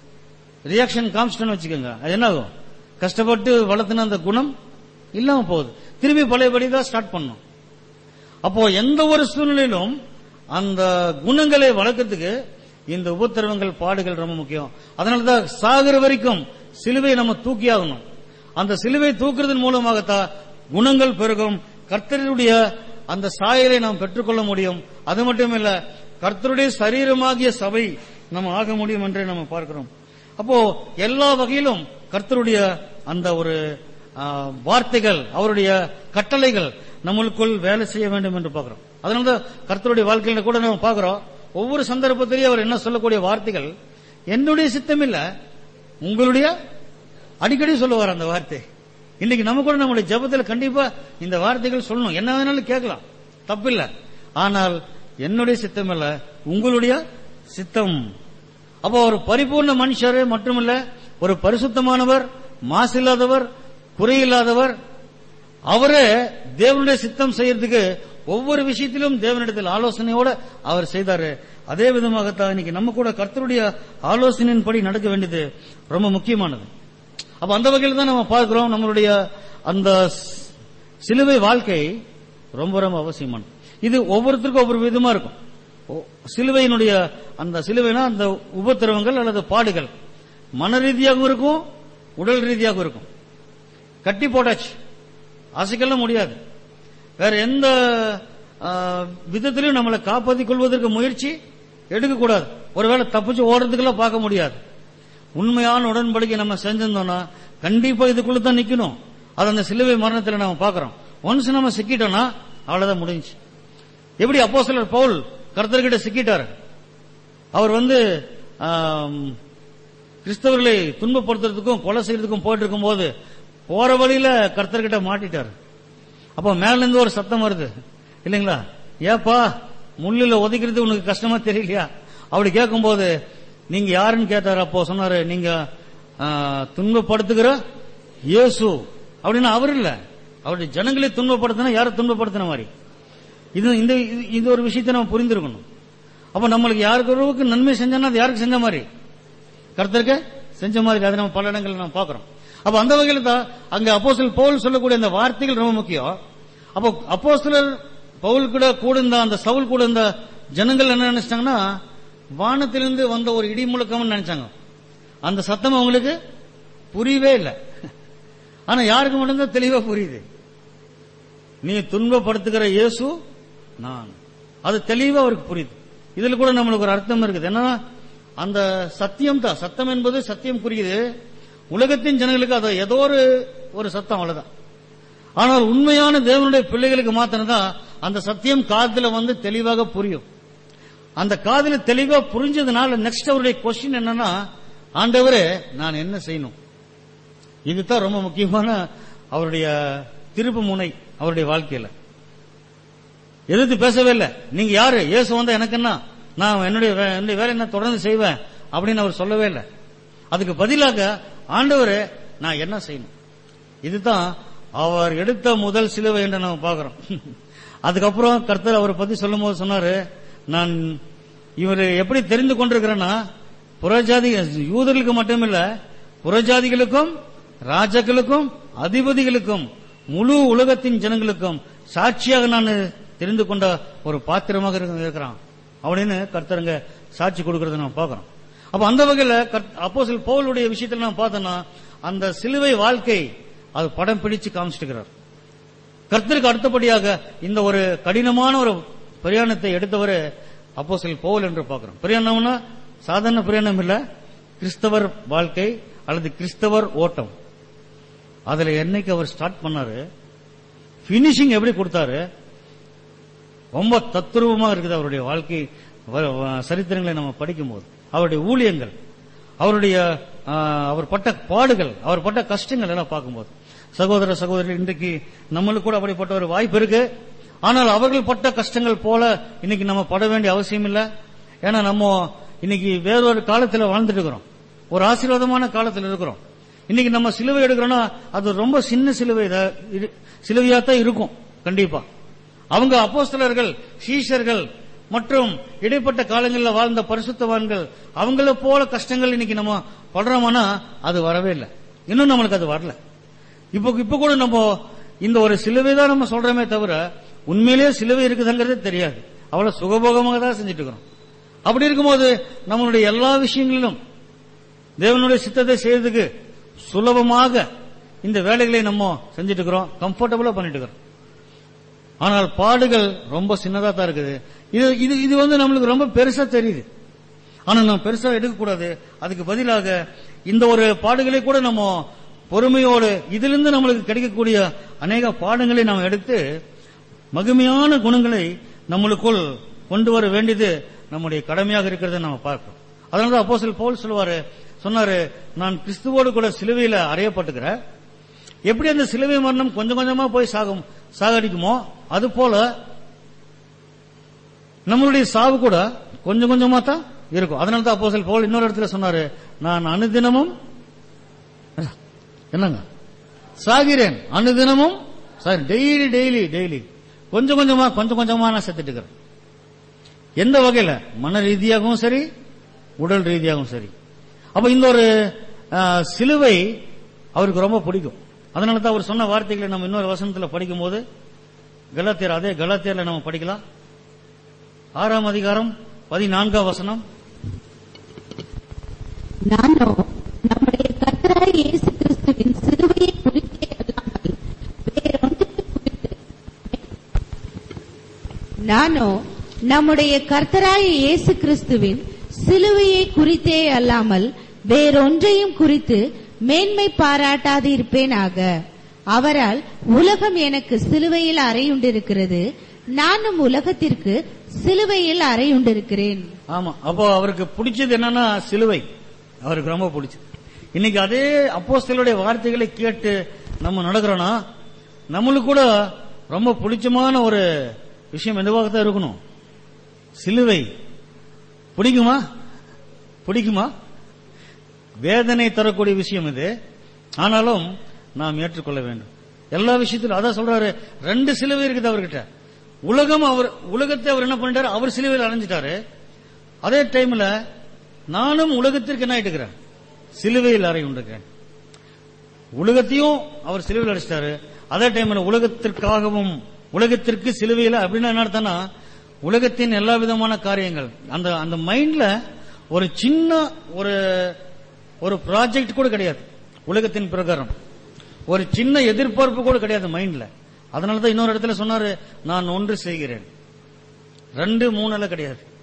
ரியாக்ஷன் காமிச்சிட்டோன்னு வச்சுக்கோங்க அது என்ன ஆகும் கஷ்டப்பட்டு வளர்த்துன அந்த குணம் இல்லாம போகுது திரும்பி பழையபடி தான் ஸ்டார்ட் பண்ணும் அப்போ எந்த ஒரு சூழ்நிலையிலும் அந்த குணங்களை வளர்க்கறதுக்கு இந்த உபத்திரவங்கள் பாடுகள் ரொம்ப முக்கியம் அதனாலதான் சாகிற வரைக்கும் சிலுவை நம்ம தூக்கி ஆகணும் அந்த சிலுவை தூக்குறதன் மூலமாகத்தான் குணங்கள் பெருகும் கர்த்தருடைய அந்த சாயலை நாம் பெற்றுக்கொள்ள முடியும் அது மட்டும் இல்ல கர்த்தருடைய சரீரமாகிய சபை நம்ம ஆக முடியும் என்று நம்ம பார்க்கிறோம் அப்போ எல்லா வகையிலும் கர்த்தருடைய அந்த ஒரு ஆ, வார்த்தைகள் அவருடைய கட்டளைகள் நம்மளுக்குள் வேலை செய்ய வேண்டும் என்று பார்க்கிறோம் அதனாலதான் கர்த்தருடைய வாழ்க்கையில கூட நம்ம பார்க்கிறோம் ஒவ்வொரு சந்தர்ப்பத்திலேயும் அவர் என்ன சொல்லக்கூடிய வார்த்தைகள் என்னுடைய சித்தம் இல்ல உங்களுடைய அடிக்கடி சொல்லுவார் அந்த வார்த்தை இன்னைக்கு நம்ம கூட நம்முடைய ஜெபத்துல கண்டிப்பா இந்த வார்த்தைகள் சொல்லணும் என்ன வேணாலும் கேட்கலாம் தப்பில்ல ஆனால் என்னுடைய சித்தம் இல்ல உங்களுடைய சித்தம் அப்போ ஒரு பரிபூர்ண மனுஷர் மட்டுமல்ல ஒரு பரிசுத்தமானவர் மாசில்லாதவர் குறையில்லாதவர் அவரே தேவனுடைய சித்தம் செய்யறதுக்கு ஒவ்வொரு விஷயத்திலும் தேவனிடத்தில் ஆலோசனையோட அவர் செய்தாரு அதே விதமாகத்தான் இன்னைக்கு நம்ம கூட கர்த்தருடைய ஆலோசனையின்படி நடக்க வேண்டியது ரொம்ப முக்கியமானது அப்ப அந்த வகையில் தான் நம்ம பார்க்கிறோம் நம்மளுடைய அந்த ஸ்- சிலுவை வாழ்க்கை ரொம்ப ரொம்ப அவசியமானது இது ஒவ்வொருத்தருக்கும் ஒவ்வொரு விதமா இருக்கும் ஓ- சிலுவையினுடைய அந்த சிலுவைனா அந்த உபத்திரவங்கள் அல்லது பாடுகள் மன ரீதியாகவும் இருக்கும் உடல் ரீதியாகவும் இருக்கும் கட்டி போட்டாச்சு அசைக்கலாம் முடியாது வேற எந்த ஆ, விதத்திலையும் நம்மளை காப்பாற்றிக் கொள்வதற்கு முயற்சி எடுக்கக்கூடாது ஒருவேளை தப்பிச்சு ஓடுறதுக்கெல்லாம் பார்க்க முடியாது உண்மையான உடன்படிக்கை நம்ம செஞ்சிருந்தோம்னா கண்டிப்பா இதுக்குள்ள தான் நிக்கணும் அது அந்த சிலுவை மரணத்துல நம்ம பார்க்கிறோம் ஒன்ஸ் நம்ம சிக்கிட்டோம்னா அவ்வளவுதான் முடிஞ்சு எப்படி அப்போ சிலர் பவுல் கர்த்தர்கிட்ட சிக்கிட்டாரு அவர் வந்து ஆம், கிறிஸ்தவர்களை துன்பப்படுத்துறதுக்கும் கொலை செய்யறதுக்கும் போயிட்டு இருக்கும்போது போற வழியில கர்த்தர்கிட்ட மாட்டிட்டாரு அப்ப மேல இருந்து ஒரு சத்தம் வருது இல்லைங்களா ஏப்பா முள்ளில ஒதுக்கிறது உனக்கு கஷ்டமா தெரியலையா அப்படி கேட்கும்போது நீங்க யாருன்னு கேட்டாரு அப்போ சொன்னாரு நீங்க ஆ, துன்பப்படுத்துகிற இயேசு அப்படின்னு அவர் இல்ல அவருடைய ஜனங்களை துன்பப்படுத்தினா யாரை துன்பப்படுத்தின மாதிரி இது இந்த இது- இது ஒரு விஷயத்தை நம்ம புரிந்திருக்கணும் அப்ப நம்மளுக்கு யாருக்கு ஒருவருக்கு நன்மை செஞ்சோம்னா அது யாருக்கு செஞ்ச மாதிரி கர்த்தருக்கு செஞ்ச மாதிரி அதை நம்ம பல இடங்கள்ல நம்ம பார்க்கிறோம் அப்ப அந்த வகையில தான் அங்க அப்போஸ்தலர் பவுல் சொல்லக்கூடிய அந்த வார்த்தைகள் ரொம்ப முக்கியம் அப்போ அப்போஸ்தலர் பவுல் கூட கூட இருந்த அந்த சவுல் கூட இருந்த ஜனங்கள் என்ன நினைச்சிட்டாங்கன்னா வானத்திலிருந்து வந்த ஒரு இடி முழக்கம்னு நினைச்சாங்க அந்த சத்தம் அவங்களுக்கு புரியவே இல்லை ஆனா யாருக்கு மட்டும்தான் தெளிவா புரியுது நீ துன்பப்படுத்துகிற இயேசு நான் அது தெளிவா அவருக்கு புரியுது இதுல கூட நம்மளுக்கு ஒரு அர்த்தம் இருக்குது என்னன்னா அந்த சத்தியம் தான் சத்தம் என்பது சத்தியம் குறியுது உலகத்தின் ஜனங்களுக்கு அது ஏதோ ஒரு ஒரு சத்தம் அவ்வளவுதான் ஆனால் உண்மையான தேவனுடைய பிள்ளைகளுக்கு மாத்திரம் தான் அந்த சத்தியம் காதுல வந்து தெளிவாக புரியும் அந்த காதுல தெளிவா புரிஞ்சதுனால நெக்ஸ்ட் அவருடைய கொஸ்டின் என்னன்னா ஆண்டவரே நான் என்ன செய்யணும் இதுதான் ரொம்ப முக்கியமான அவருடைய திருப்பு முனை அவருடைய வாழ்க்கையில எதிர்த்து பேசவே இல்லை நீங்க யாரு இயேசு வந்தா எனக்கு என்ன நான் என்னுடைய வே- என்னுடைய வேலை என்ன தொடர்ந்து செய்வேன் அப்படின்னு அவர் சொல்லவே இல்லை அதுக்கு பதிலாக ஆண்டவரே நான் என்ன செய்யணும் இதுதான் அவர் எடுத்த முதல் சிலுவை என்று நம்ம பார்க்கிறோம் அதுக்கப்புறம் கர்த்தர் அவரை பத்தி சொல்லும்போது சொன்னாரு நான் இவர் எப்படி தெரிந்து கொண்டிருக்கிறேன்னா புறஜாதி யூதர்களுக்கு மட்டுமில்ல புறஜாதிகளுக்கும் ராஜாக்களுக்கும் அதிபதிகளுக்கும் முழு உலகத்தின் ஜனங்களுக்கும் சாட்சியாக நான் தெரிந்து கொண்ட ஒரு பாத்திரமாக இருக்க- இருக்கிறான் அப்படின்னு கர்த்தருங்க சாட்சி கொடுக்கறத நம்ம பார்க்கிறோம் அப்ப அந்த வகையில அப்போ சில பவுலுடைய விஷயத்துல நம்ம பார்த்தோம்னா அந்த சிலுவை வாழ்க்கை அது படம் பிடிச்சு காமிச்சிட்டுக்கிறார் கர்த்தருக்கு அடுத்தபடியாக இந்த ஒரு கடினமான ஒரு பிரயாணத்தை எடுத்தவர் அப்போ பவுல் என்று பார்க்கிறோம் பிரயாணம்னா சாதாரண பிரயாணம் இல்ல கிறிஸ்தவர் வாழ்க்கை அல்லது கிறிஸ்தவர் ஓட்டம் அதுல என்னைக்கு அவர் ஸ்டார்ட் பண்ணாரு பினிஷிங் எப்படி கொடுத்தாரு ரொம்ப தத்ரூபமா இருக்குது அவருடைய வாழ்க்கை வ- வ- சரித்திரங்களை நம்ம படிக்கும்போது அவருடைய ஊழியங்கள் அவருடைய ஆ, அவர் பட்ட பாடுகள் அவர் பட்ட கஷ்டங்கள் எல்லாம் பார்க்கும்போது சகோதர சகோதரி இன்றைக்கு நம்மளுக்கு கூட அப்படிப்பட்ட ஒரு வாய்ப்பு இருக்கு ஆனால் அவர்கள் பட்ட கஷ்டங்கள் போல இன்னைக்கு நம்ம பட வேண்டிய அவசியம் இல்லை ஏன்னா நம்ம இன்னைக்கு வேறொரு காலத்துல வாழ்ந்துட்டு இருக்கிறோம் ஒரு ஆசீர்வாதமான காலத்துல இருக்கிறோம் இன்னைக்கு நம்ம சிலுவை எடுக்கிறோம்னா அது ரொம்ப சின்ன சிலுவை தான் இரு- சிலுவையா தான் இருக்கும் கண்டிப்பா அவங்க அப்போஸ்தலர்கள் சீஷர்கள் மற்றும் இடைப்பட்ட காலங்களில் வாழ்ந்த பரிசுத்தவான்கள் அவங்கள போல கஷ்டங்கள் இன்னைக்கு நம்ம படுறோம்னா அது வரவே இல்லை இன்னும் நம்மளுக்கு அது வரல இப்போ இப்ப கூட நம்ம இந்த ஒரு சிலுவை தான் நம்ம சொல்றோமே தவிர உண்மையிலேயே சிலுவை இருக்குதுங்கிறதே தெரியாது அவ்வளவு சுகபோகமாக தான் செஞ்சுட்டு இருக்கிறோம் அப்படி இருக்கும்போது நம்மளுடைய எல்லா விஷயங்களிலும் தேவனுடைய சித்தத்தை செய்யறதுக்கு சுலபமாக இந்த வேலைகளை நம்ம செஞ்சுட்டு இருக்கிறோம் கம்ஃபர்டபுளா பண்ணிட்டு இருக்கிறோம் ஆனால் பாடுகள் ரொம்ப சின்னதா தான் இருக்குது இது இது இது வந்து நம்மளுக்கு ரொம்ப பெருசா தெரியுது ஆனா நம்ம பெருசா எடுக்கக்கூடாது அதுக்கு பதிலாக இந்த ஒரு பாடுகளை கூட நம்ம பொறுமையோடு இதிலிருந்து நம்மளுக்கு கிடைக்கக்கூடிய அநேக பாடங்களை நாம் எடுத்து மகிமையான குணங்களை நம்மளுக்குள் கொண்டு வர வேண்டியது நம்முடைய கடமையாக இருக்கிறதை நம்ம பார்க்கிறோம் அதனால அப்போஸ்தலர் பவுல் சொல்லுவாரு சொன்னாரு நான் கிறிஸ்துவோடு கூட சிலுவையில அறையப்பட்டுக்கிறேன் எப்படி அந்த சிலுவை மரணம் கொஞ்சம் கொஞ்சமா போய் சாகும் சாகடிக்குமோ அது போல நம்மளுடைய சாவு கூட கொஞ்சம் கொஞ்சமா தான் இருக்கும் அதனால தான் அப்போஸ்தலர் பவுல் இன்னொரு இடத்துல சொன்னாரு நான் அனுதினமும் என்னங்க சாகிறேன் அனுதினமும் டெய்லி டெய்லி டெய்லி கொஞ்சம் கொஞ்சமா கொஞ்சம் கொஞ்சமா நான் செத்துட்டு இருக்கிறேன் எந்த வகையில மன ரீதியாகவும் சரி உடல் ரீதியாகவும் சரி அப்ப இந்த ஒரு ஆ, சிலுவை அவருக்கு ரொம்ப பிடிக்கும் அதனால தான் அவர் சொன்ன வார்த்தைகளை நம்ம இன்னொரு வசனத்துல படிக்கும்போது கலாத்தியர் அதே கலாத்தியர்ல நம்ம படிக்கலாம் ஆறாம் அதிகாரம் பதினான்காம் வசனம் நானோ நம்முடைய கர்த்தராய் இயேசு கிறிஸ்துவின் சிலுவையை குறித்தே அல்லாமல் வேறொன்றையும் குறித்து நானோ நம்முடைய கர்த்தராய இயேசு கிறிஸ்துவின் சிலுவையை குறித்தே அல்லாமல் வேறொன்றையும் குறித்து மேன்மை பாராட்டாதிருப்பேனாக அவரால் உலகம் எனக்கு சிலுவையில் அறையுண்டிருக்கிறது நானும் உலகத்திற்கு சிலுவையில் அறையுண்டிருக்கிறேன் ஆமா அப்போ அவருக்கு பிடிச்சது என்னன்னா சிலுவை அவருக்கு ரொம்ப பிடிச்சது இன்னைக்கு அதே அப்போஸ்தலருடைய வார்த்தைகளை கேட்டு நம்ம நடக்கிறோம்னா நம்மளுக்கு கூட ரொம்ப பிடிச்சமான ஒரு விஷயம் எதுவாக தான் இருக்கணும் சிலுவை பிடிக்குமா பிடிக்குமா வேதனை தரக்கூடிய விஷயம் இது ஆனாலும் நாம் ஏற்றுக்கொள்ள வேண்டும் எல்லா விஷயத்திலும் அதான் சொல்றாரு ரெண்டு சிலுவை இருக்குது அவர்கிட்ட உலகம் அவர் உலகத்தை அவர் என்ன பண்ணிட்டாரு அவர் சிலுவையில் அடைஞ்சிட்டாரு அதே டைம்ல நானும் உலகத்திற்கு என்ன ஆயிட்டுக்கிறேன் சிலுவையில் அறை உண்டிருக்கிறேன் உலகத்தையும் அவர் சிலுவையில் அடிச்சிட்டாரு அதே டைம்ல உலகத்திற்காகவும் உலகத்திற்கு சிலுவையில் அப்படின்னா என்ன அர்த்தம்னா உலகத்தின் எல்லா விதமான காரியங்கள் அந்த அந்த மைண்ட்ல ஒரு சின்ன ஒரு ஒரு ப்ராஜெக்ட் கூட கிடையாது உலகத்தின் பிரகாரம் ஒரு சின்ன எதிர்பார்ப்பு கூட கிடையாது மைண்ட்ல அதனால தான் இன்னொரு இடத்துல சொன்னாரு நான் ஒன்று செய்கிறேன் ரெண்டு மூணுல கிடையாது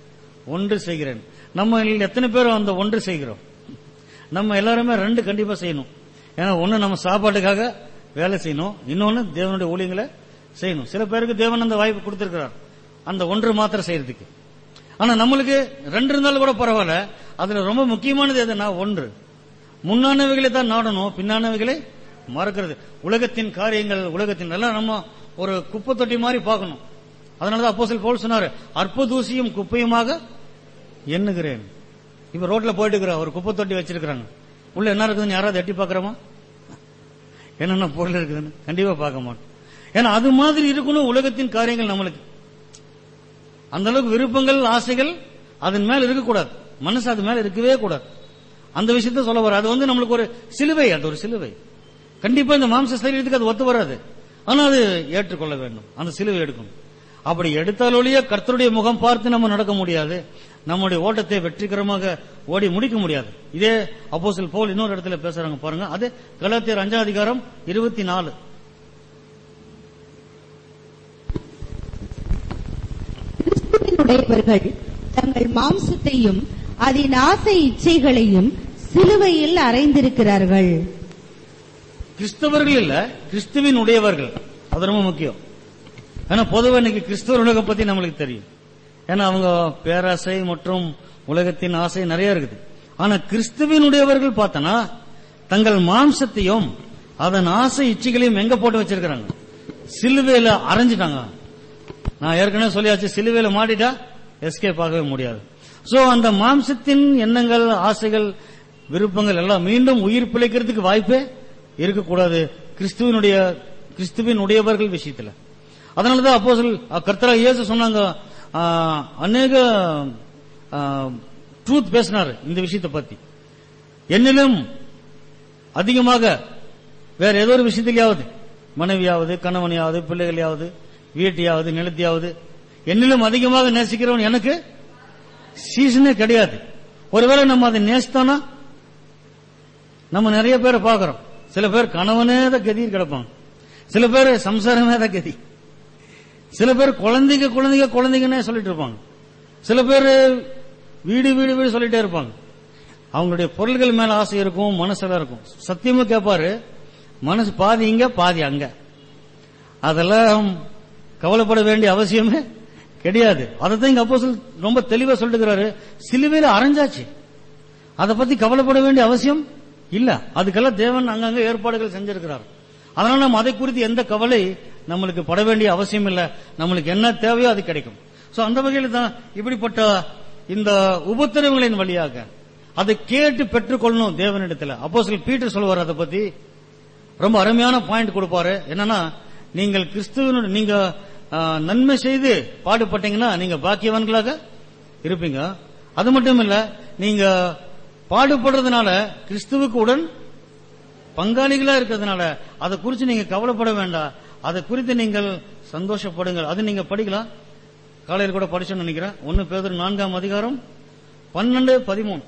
ஒன்று செய்கிறேன் நம்ம எத்தனை பேர் அந்த ஒன்று செய்கிறோம் நம்ம எல்லாருமே ரெண்டு கண்டிப்பா செய்யணும் ஏன்னா ஒண்ணு நம்ம சாப்பாட்டுக்காக வேலை செய்யணும் இன்னொன்னு தேவனுடைய ஊழியங்களை செய்யணும் சில பேருக்கு தேவன் அந்த வாய்ப்பு கொடுத்திருக்கிறார் அந்த ஒன்று மாத்திரம் செய்யறதுக்கு ஆனா நம்மளுக்கு ரெண்டு இருந்தாலும் கூட பரவாயில்ல அதுல ரொம்ப முக்கியமானது எதுனா ஒன்று முன்னானவைகளை தான் நாடணும் பின்னானவைகளை மறக்கிறது உலகத்தின் காரியங்கள் உலகத்தின் எல்லாம் நம்ம ஒரு குப்பை தொட்டி மாதிரி பார்க்கணும் அதனாலதான் அப்போஸ்தலன் பவுல் சொன்னாரு அற்ப தூசியும் குப்பையுமாக எண்ணுகிறேன் இப்ப ரோட்ல போயிட்டு இருக்கிற ஒரு குப்பை தொட்டி வச்சிருக்காங்க உள்ள என்ன இருக்குதுன்னு யாராவது எட்டி பாக்குறோமா என்னென்ன பொருள் இருக்குதுன்னு கண்டிப்பா பார்க்க மாட்டோம் ஏன்னா அது மாதிரி இருக்கணும் உலகத்தின் காரியங்கள் நம்மளுக்கு அந்த அளவுக்கு விருப்பங்கள் ஆசைகள் அதன் மேல இருக்கக்கூடாது மனசு அது மேல இருக்கவே கூடாது அந்த விஷயத்த சொல்ல வர அது வந்து நம்மளுக்கு ஒரு சிலுவை அது ஒரு சிலுவை கண்டிப்பா இந்த மாம்ச சரீரத்துக்கு அது ஒத்து வராது ஆனா அது ஏற்றுக்கொள்ள வேண்டும் அந்த சிலுவை எடுக்கணும் அப்படி எடுத்தாலொழிய கர்த்தருடைய முகம் பார்த்து நம்ம நடக்க முடியாது நம்முடைய ஓட்டத்தை வெற்றிகரமாக ஓடி முடிக்க முடியாது இதே அப்போஸ்தலன் பவுல் இன்னொரு இடத்துல பேசுறாங்க பாருங்க அது கலாத்தியர் அஞ்சாம் அதிகாரம் இருபத்தி நாலு கிறிஸ்துவினுடையவர்கள் தங்கள் மாம்சத்தையும் அதன் ஆசை இச்சைகளையும் சிலுவையில் அறைந்திருக்கிறார்கள் கிறிஸ்தவர்கள் இல்ல கிறிஸ்துவின் உடையவர்கள் அது ரொம்ப முக்கியம் ஏன்னா பொதுவா இன்னைக்கு கிறிஸ்தவர் உலகம் பத்தி நம்மளுக்கு தெரியும் ஏன்னா அவங்க பேராசை மற்றும் உலகத்தின் ஆசை நிறைய இருக்குது ஆனா கிறிஸ்துவின் உடையவர்கள் பார்த்தனா தங்கள் மாம்சத்தையும் அதன் ஆசை இச்சைகளையும் எங்க போட்டு வச்சிருக்கிறாங்க சிலுவையில அரைஞ்சிட்டாங்க நான் ஏற்கனவே சொல்லியாச்சு சிலுவையில மாட்டிட்டா எஸ்கேப் ஆகவே முடியாது சோ அந்த மாம்சத்தின் எண்ணங்கள் ஆசைகள் விருப்பங்கள் எல்லாம் மீண்டும் உயிர் பிழைக்கிறதுக்கு வாய்ப்பே இருக்கக்கூடாது கிறிஸ்துவனுடைய கிறிஸ்துவின் உடையவர்கள் விஷயத்துல அதனாலதான் அப்போ கர்த்தரா இயேசு சொன்னாங்க ஆ, அநேக ட்ரூத் பேசினார் இந்த விஷயத்தை பத்தி என்னிலும் அதிகமாக வேற ஏதோ ஒரு விஷயத்திலேயாவது மனைவியாவது கணவனையாவது பிள்ளைகளையாவது வீட்டையாவது நிலத்தையாவது என்னிலும் அதிகமாக நேசிக்கிறவன் எனக்கு சீசனே கிடையாது ஒருவேளை நம்ம அதை நேசித்தோம்னா நம்ம நிறைய பேரை பார்க்கிறோம் சில பேர் கணவனே தான் கதியில் கிடப்பாங்க சில பேர் சம்சாரமே தான் கதி சில பேர் குழந்தைங்க குழந்தைங்க குழந்தைங்கன்னே சொல்லிட்டு இருப்பாங்க சில பேர் வீடு வீடு வீடு சொல்லிட்டே இருப்பாங்க அவங்களுடைய பொருள்கள் மேல ஆசை இருக்கும் மனசுல இருக்கும் சத்தியமா கேட்பாரு மனசு பாதி இங்க பாதி அங்க அதெல்லாம் கவலைப்பட வேண்டிய அவசியமே கிடையாது அதைத்தான் இங்க அப்போ ரொம்ப தெளிவா சொல்லிட்டுக்கிறாரு சிலுவையில அரைஞ்சாச்சு அதை பத்தி கவலைப்பட வேண்டிய அவசியம் இல்ல அதுக்கெல்லாம் தேவன் அங்கங்க ஏற்பாடுகள் செஞ்சிருக்கிறார் அதனால நம்ம அதை குறித்து எந்த கவலை நம்மளுக்கு பட வேண்டிய அவசியம் இல்ல நம்மளுக்கு என்ன தேவையோ அது கிடைக்கும் சோ அந்த வகையில தான் இப்படிப்பட்ட இந்த உபத்திரவங்களின் வழியாக அதை கேட்டு பெற்றுக்கொள்ளணும் தேவனிடத்துல அப்போ சில பீட்டர் சொல்லுவார் அதை பத்தி ரொம்ப அருமையான பாயிண்ட் கொடுப்பாரு என்னன்னா நீங்கள் கிறிஸ்துவனுடைய நீங்க ஆ, நன்மை செய்து பாடுபட்டீங்கன்னா நீங்க பாக்கியவான்களாக இருப்பீங்க அது மட்டும் இல்ல நீங்க பாடுபடுறதுனால கிறிஸ்துவுக்கு உடன் பங்காளிகளா இருக்கிறதுனால அதை குறித்து நீங்க கவலைப்பட வேண்டாம் அதை குறித்து நீங்கள் சந்தோஷப்படுங்கள் அது நீங்க படிக்கலாம் காலையில் கூட படிச்சோன்னு நினைக்கிறேன் ஒன்னு பேதர் நான்காம் அதிகாரம் பன்னெண்டு பதிமூணு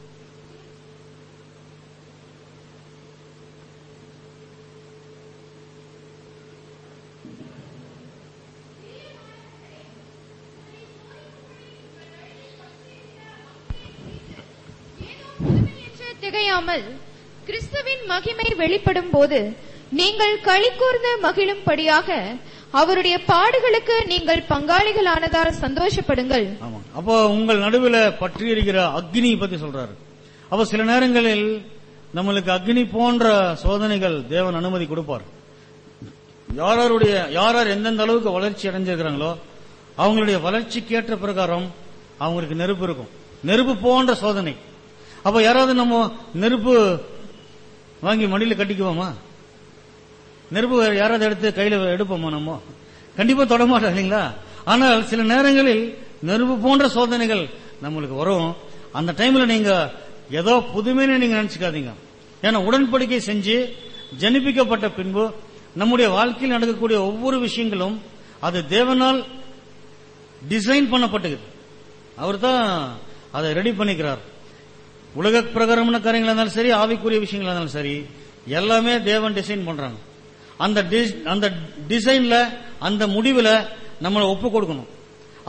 என்று திகையாமல் கிறிஸ்துவின் மகிமை வெளிப்படும் போது நீங்கள் களி கூர்ந்து மகிழும்படியாக அவருடைய பாடுகளுக்கு நீங்கள் பங்காளிகளானதால் சந்தோஷப்படுங்கள் ஆமா அப்போ உங்கள் நடுவில் பற்றி எரிகிற அக்னி பத்தி சொல்றாரு அப்போ சில நேரங்களில் நம்மளுக்கு அக்னி போன்ற சோதனைகள் தேவன் அனுமதி கொடுப்பார் யாராருடைய யார் யார் எந்தெந்த அளவுக்கு வளர்ச்சி அடைஞ்சிருக்கிறாங்களோ அவங்களுடைய வளர்ச்சிக்கு ஏற்ற பிரகாரம் அவங்களுக்கு நெருப்பு இருக்கும் நெருப்பு போன்ற சோதனை அப்ப யாராவது நம்ம நெருப்பு வாங்கி மடியில கட்டிக்குவோமா நெருப்பு யாராவது எடுத்து கையில எடுப்போமா நம்ம கண்டிப்பா தொட மாட்டோம் இல்லைங்களா ஆனால் சில நேரங்களில் நெருப்பு போன்ற சோதனைகள் நம்மளுக்கு வரும் அந்த டைம்ல நீங்க ஏதோ புதுமைன்னு நீங்க நினைச்சுக்காதீங்க ஏன்னா உடன்படிக்கை செஞ்சு ஜனிப்பிக்கப்பட்ட பின்பு நம்முடைய வாழ்க்கையில் நடக்கக்கூடிய ஒவ்வொரு விஷயங்களும் அது தேவனால் டிசைன் பண்ணப்பட்டது அவர் தான் அதை ரெடி பண்ணிக்கிறார் உலக பிரகாரமான காரியங்களா இருந்தாலும் சரி ஆவிக்குரிய விஷயங்களா இருந்தாலும் சரி எல்லாமே தேவன் டிசைன் பண்றாங்க அந்த டி- அந்த டிசைன்ல அந்த முடிவுல நம்மளை ஒப்பு கொடுக்கணும்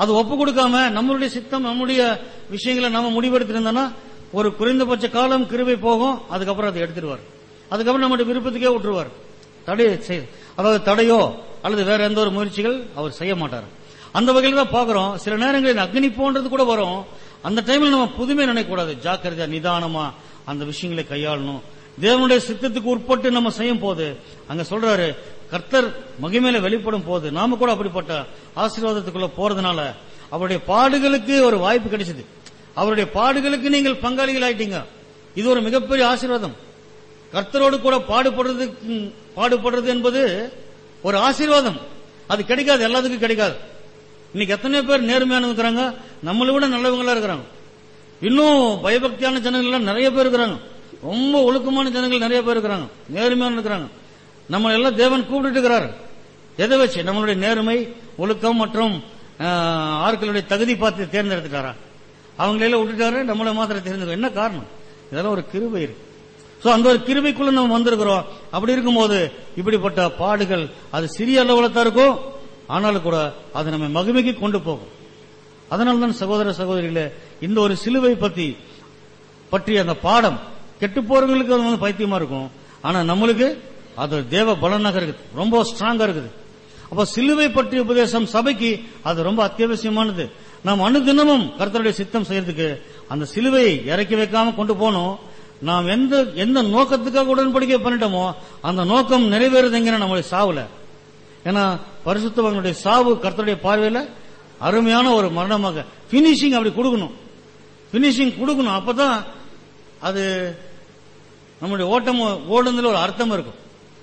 அது ஒப்பு கொடுக்காம நம்மளுடைய சித்தம் நம்முடைய விஷயங்களை நம்ம முடிவெடுத்திருந்தோம்னா ஒரு குறைந்தபட்ச காலம் கிருபை போகும் அதுக்கப்புறம் அதை எடுத்துடுவார் அதுக்கப்புறம் நம்முடைய விருப்பத்துக்கே விட்டுருவார் தடை செய்- அதாவது தடையோ அல்லது வேற எந்த ஒரு முயற்சிகள் அவர் செய்ய மாட்டார் அந்த வகையில் தான் பாக்குறோம் சில நேரங்களில் அக்னி போன்றது கூட வரும் அந்த டைம்ல நம்ம புதுமை நினைக்கக்கூடாது ஜாக்கிரதையா நிதானமா அந்த விஷயங்களை கையாளணும் தேவனுடைய சித்தத்துக்கு உட்பட்டு நம்ம செய்யும் போது அங்க சொல்றாரு கர்த்தர் மகிமையில வெளிப்படும் போது நாம கூட அப்படிப்பட்ட ஆசீர்வாதத்துக்குள்ள போறதுனால அவருடைய பாடுகளுக்கு ஒரு வாய்ப்பு கிடைச்சது அவருடைய பாடுகளுக்கு நீங்கள் பங்காளிகள் ஆயிட்டீங்க இது ஒரு மிகப்பெரிய ஆசீர்வாதம் கர்த்தரோடு கூட பாடுபடுறது ம், பாடுபடுறது என்பது ஒரு ஆசீர்வாதம் அது கிடைக்காது எல்லாத்துக்கும் கிடைக்காது இன்னைக்கு எத்தனை பேர் நேர்மையானவங்க இருக்கிறாங்க நம்மளை விட நல்லவங்களா இருக்கிறாங்க இன்னும் பயபக்தியான ஜனங்கள் எல்லாம் நிறைய பேர் இருக்கிறாங்க ரொம்ப ஒழுக்கமான ஜனங்கள் நிறைய பேர் இருக்கிறாங்க நேர்மையான இருக்கிறாங்க நம்ம எல்லாம் தேவன் கூப்பிட்டு இருக்கிறாரு எதை வச்சு நம்மளுடைய நேர்மை ஒழுக்கம் மற்றும் ஆஹ், ஆட்களுடைய தகுதி பார்த்து தேர்ந்தெடுத்துட்டாரா அவங்களெல்லாம் விட்டுட்டாரு நம்மளை மாத்திரம் தேர்ந்தெடுக்க என்ன காரணம் இதெல்லாம் ஒரு கிருபை இருக்கு சோ அந்த ஒரு கிருபைக்குள்ள நம்ம வந்திருக்கிறோம் அப்படி இருக்கும்போது இப்படிப்பட்ட பாடுகள் அது சிறிய அளவுல தான் இருக்கும் ஆனாலும் கூட அது நம்ம மகிமைக்கு கொண்டு போகும் அதனால தான் சகோதர சகோதரிகளே இந்த ஒரு சிலுவை பத்தி பற்றிய அந்த பாடம் கெட்டு போறவங்களுக்கு அது வந்து பைத்தியமா இருக்கும் ஆனா நம்மளுக்கு அது தேவ பலனாக இருக்குது ரொம்ப ஸ்ட்ராங்கா இருக்குது அப்ப சிலுவை பற்றிய உபதேசம் சபைக்கு அது ரொம்ப அத்தியாவசியமானது நாம் அனுதினமும் கர்த்தருடைய சித்தம் செய்யறதுக்கு அந்த சிலுவையை இறக்கி வைக்காம கொண்டு போனோம் நாம் எந்த எந்த நோக்கத்துக்காக உடன்படிக்கை பண்ணிட்டோமோ அந்த நோக்கம் நிறைவேறுதுங்கிற நம்மளுடைய சாவுல ஏன்னா பரிசுத்தவங்களுடைய சாவு கர்த்தருடைய பார்வையில அருமையான ஒரு மரணமாக பினிஷிங் அப்படி கொடுக்கணும் பினிஷிங் கொடுக்கணும் அப்பதான் அது நம்முடைய ஓட்டம் ஓடுனதுல ஒரு அர்த்தம் இருக்கும்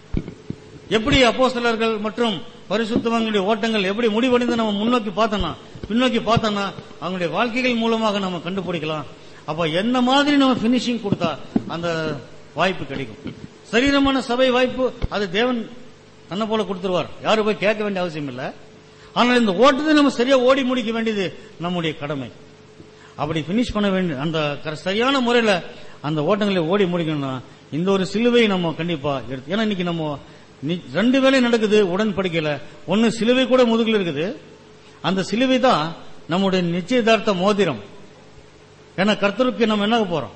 எப்படி அப்போஸ்தலர்கள் மற்றும் பரிசுத்தவங்களுடைய ஓட்டங்கள் எப்படி முடிவடைந்து நம்ம முன்னோக்கி பார்த்தோம்னா பின்னோக்கி பார்த்தோம்னா அவங்களுடைய வாழ்க்கைகள் மூலமாக நம்ம கண்டுபிடிக்கலாம் அப்ப என்ன மாதிரி நம்ம பினிஷிங் கொடுத்தா அந்த வாய்ப்பு கிடைக்கும் சரீரமான சபை வாய்ப்பு அது தேவன் தன்னை போல கொடுத்துருவார் யாரும் போய் கேட்க வேண்டிய அவசியம் இல்ல ஆனால் இந்த ஓட்டத்தை நம்ம சரியா ஓடி முடிக்க வேண்டியது நம்முடைய கடமை அப்படி பினிஷ் பண்ண வேண்டிய அந்த கர- சரியான முறையில அந்த ஓட்டங்களை ஓடி முடிக்கணும்னா இந்த ஒரு சிலுவை நம்ம கண்டிப்பா எடுத்து ஏன்னா இன்னைக்கு நம்ம நி- ரெண்டு வேலை நடக்குது உடன்படிக்கையில ஒன்னு சிலுவை கூட முதுகுல இருக்குது அந்த சிலுவை தான் நம்முடைய நிச்சயதார்த்த மோதிரம் ஏன்னா கர்த்தருக்கு நம்ம என்ன போறோம்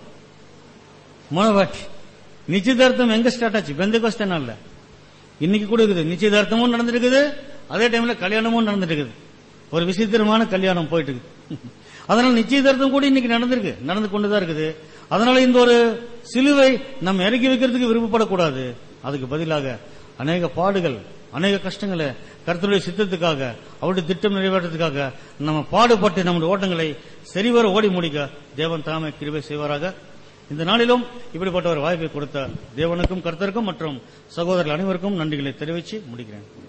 மனவாட்டி நிச்சயதார்த்தம் எங்க ஸ்டார்ட் ஆச்சு பெந்த நாள்ல இன்னைக்கு கூட இருக்குது நிச்சயதார்த்தமும் நடந்திருக்குது அதே டைம்ல கல்யாணமும் நடந்துட்டு இருக்குது ஒரு விசித்திரமான கல்யாணம் போயிட்டு இருக்குது அதனால நிச்சயதார்த்தம் கூட இன்னைக்கு நடந்திருக்கு நடந்து கொண்டுதான் இருக்குது அதனால இந்த ஒரு சிலுவை நம்ம இறக்கி வைக்கிறதுக்கு விருப்பப்படக்கூடாது அதுக்கு பதிலாக அநேக பாடுகள் அநேக கஷ்டங்களை கர்த்தருடைய சித்தத்துக்காக அவருடைய திட்டம் நிறைவேற்றத்துக்காக நம்ம பாடுபட்டு நம்முடைய ஓட்டங்களை சரிவர ஓடி முடிக்க தேவன் தாமே கிருபை செய்வாராக இந்த நாளிலும் இப்படிப்பட்ட ஒரு வாய்ப்பை கொடுத்த தேவனுக்கும் கர்த்தருக்கும் மற்றும் சகோதரர்கள் அனைவருக்கும் நன்றிகளை தெரிவித்து முடிக்கிறேன்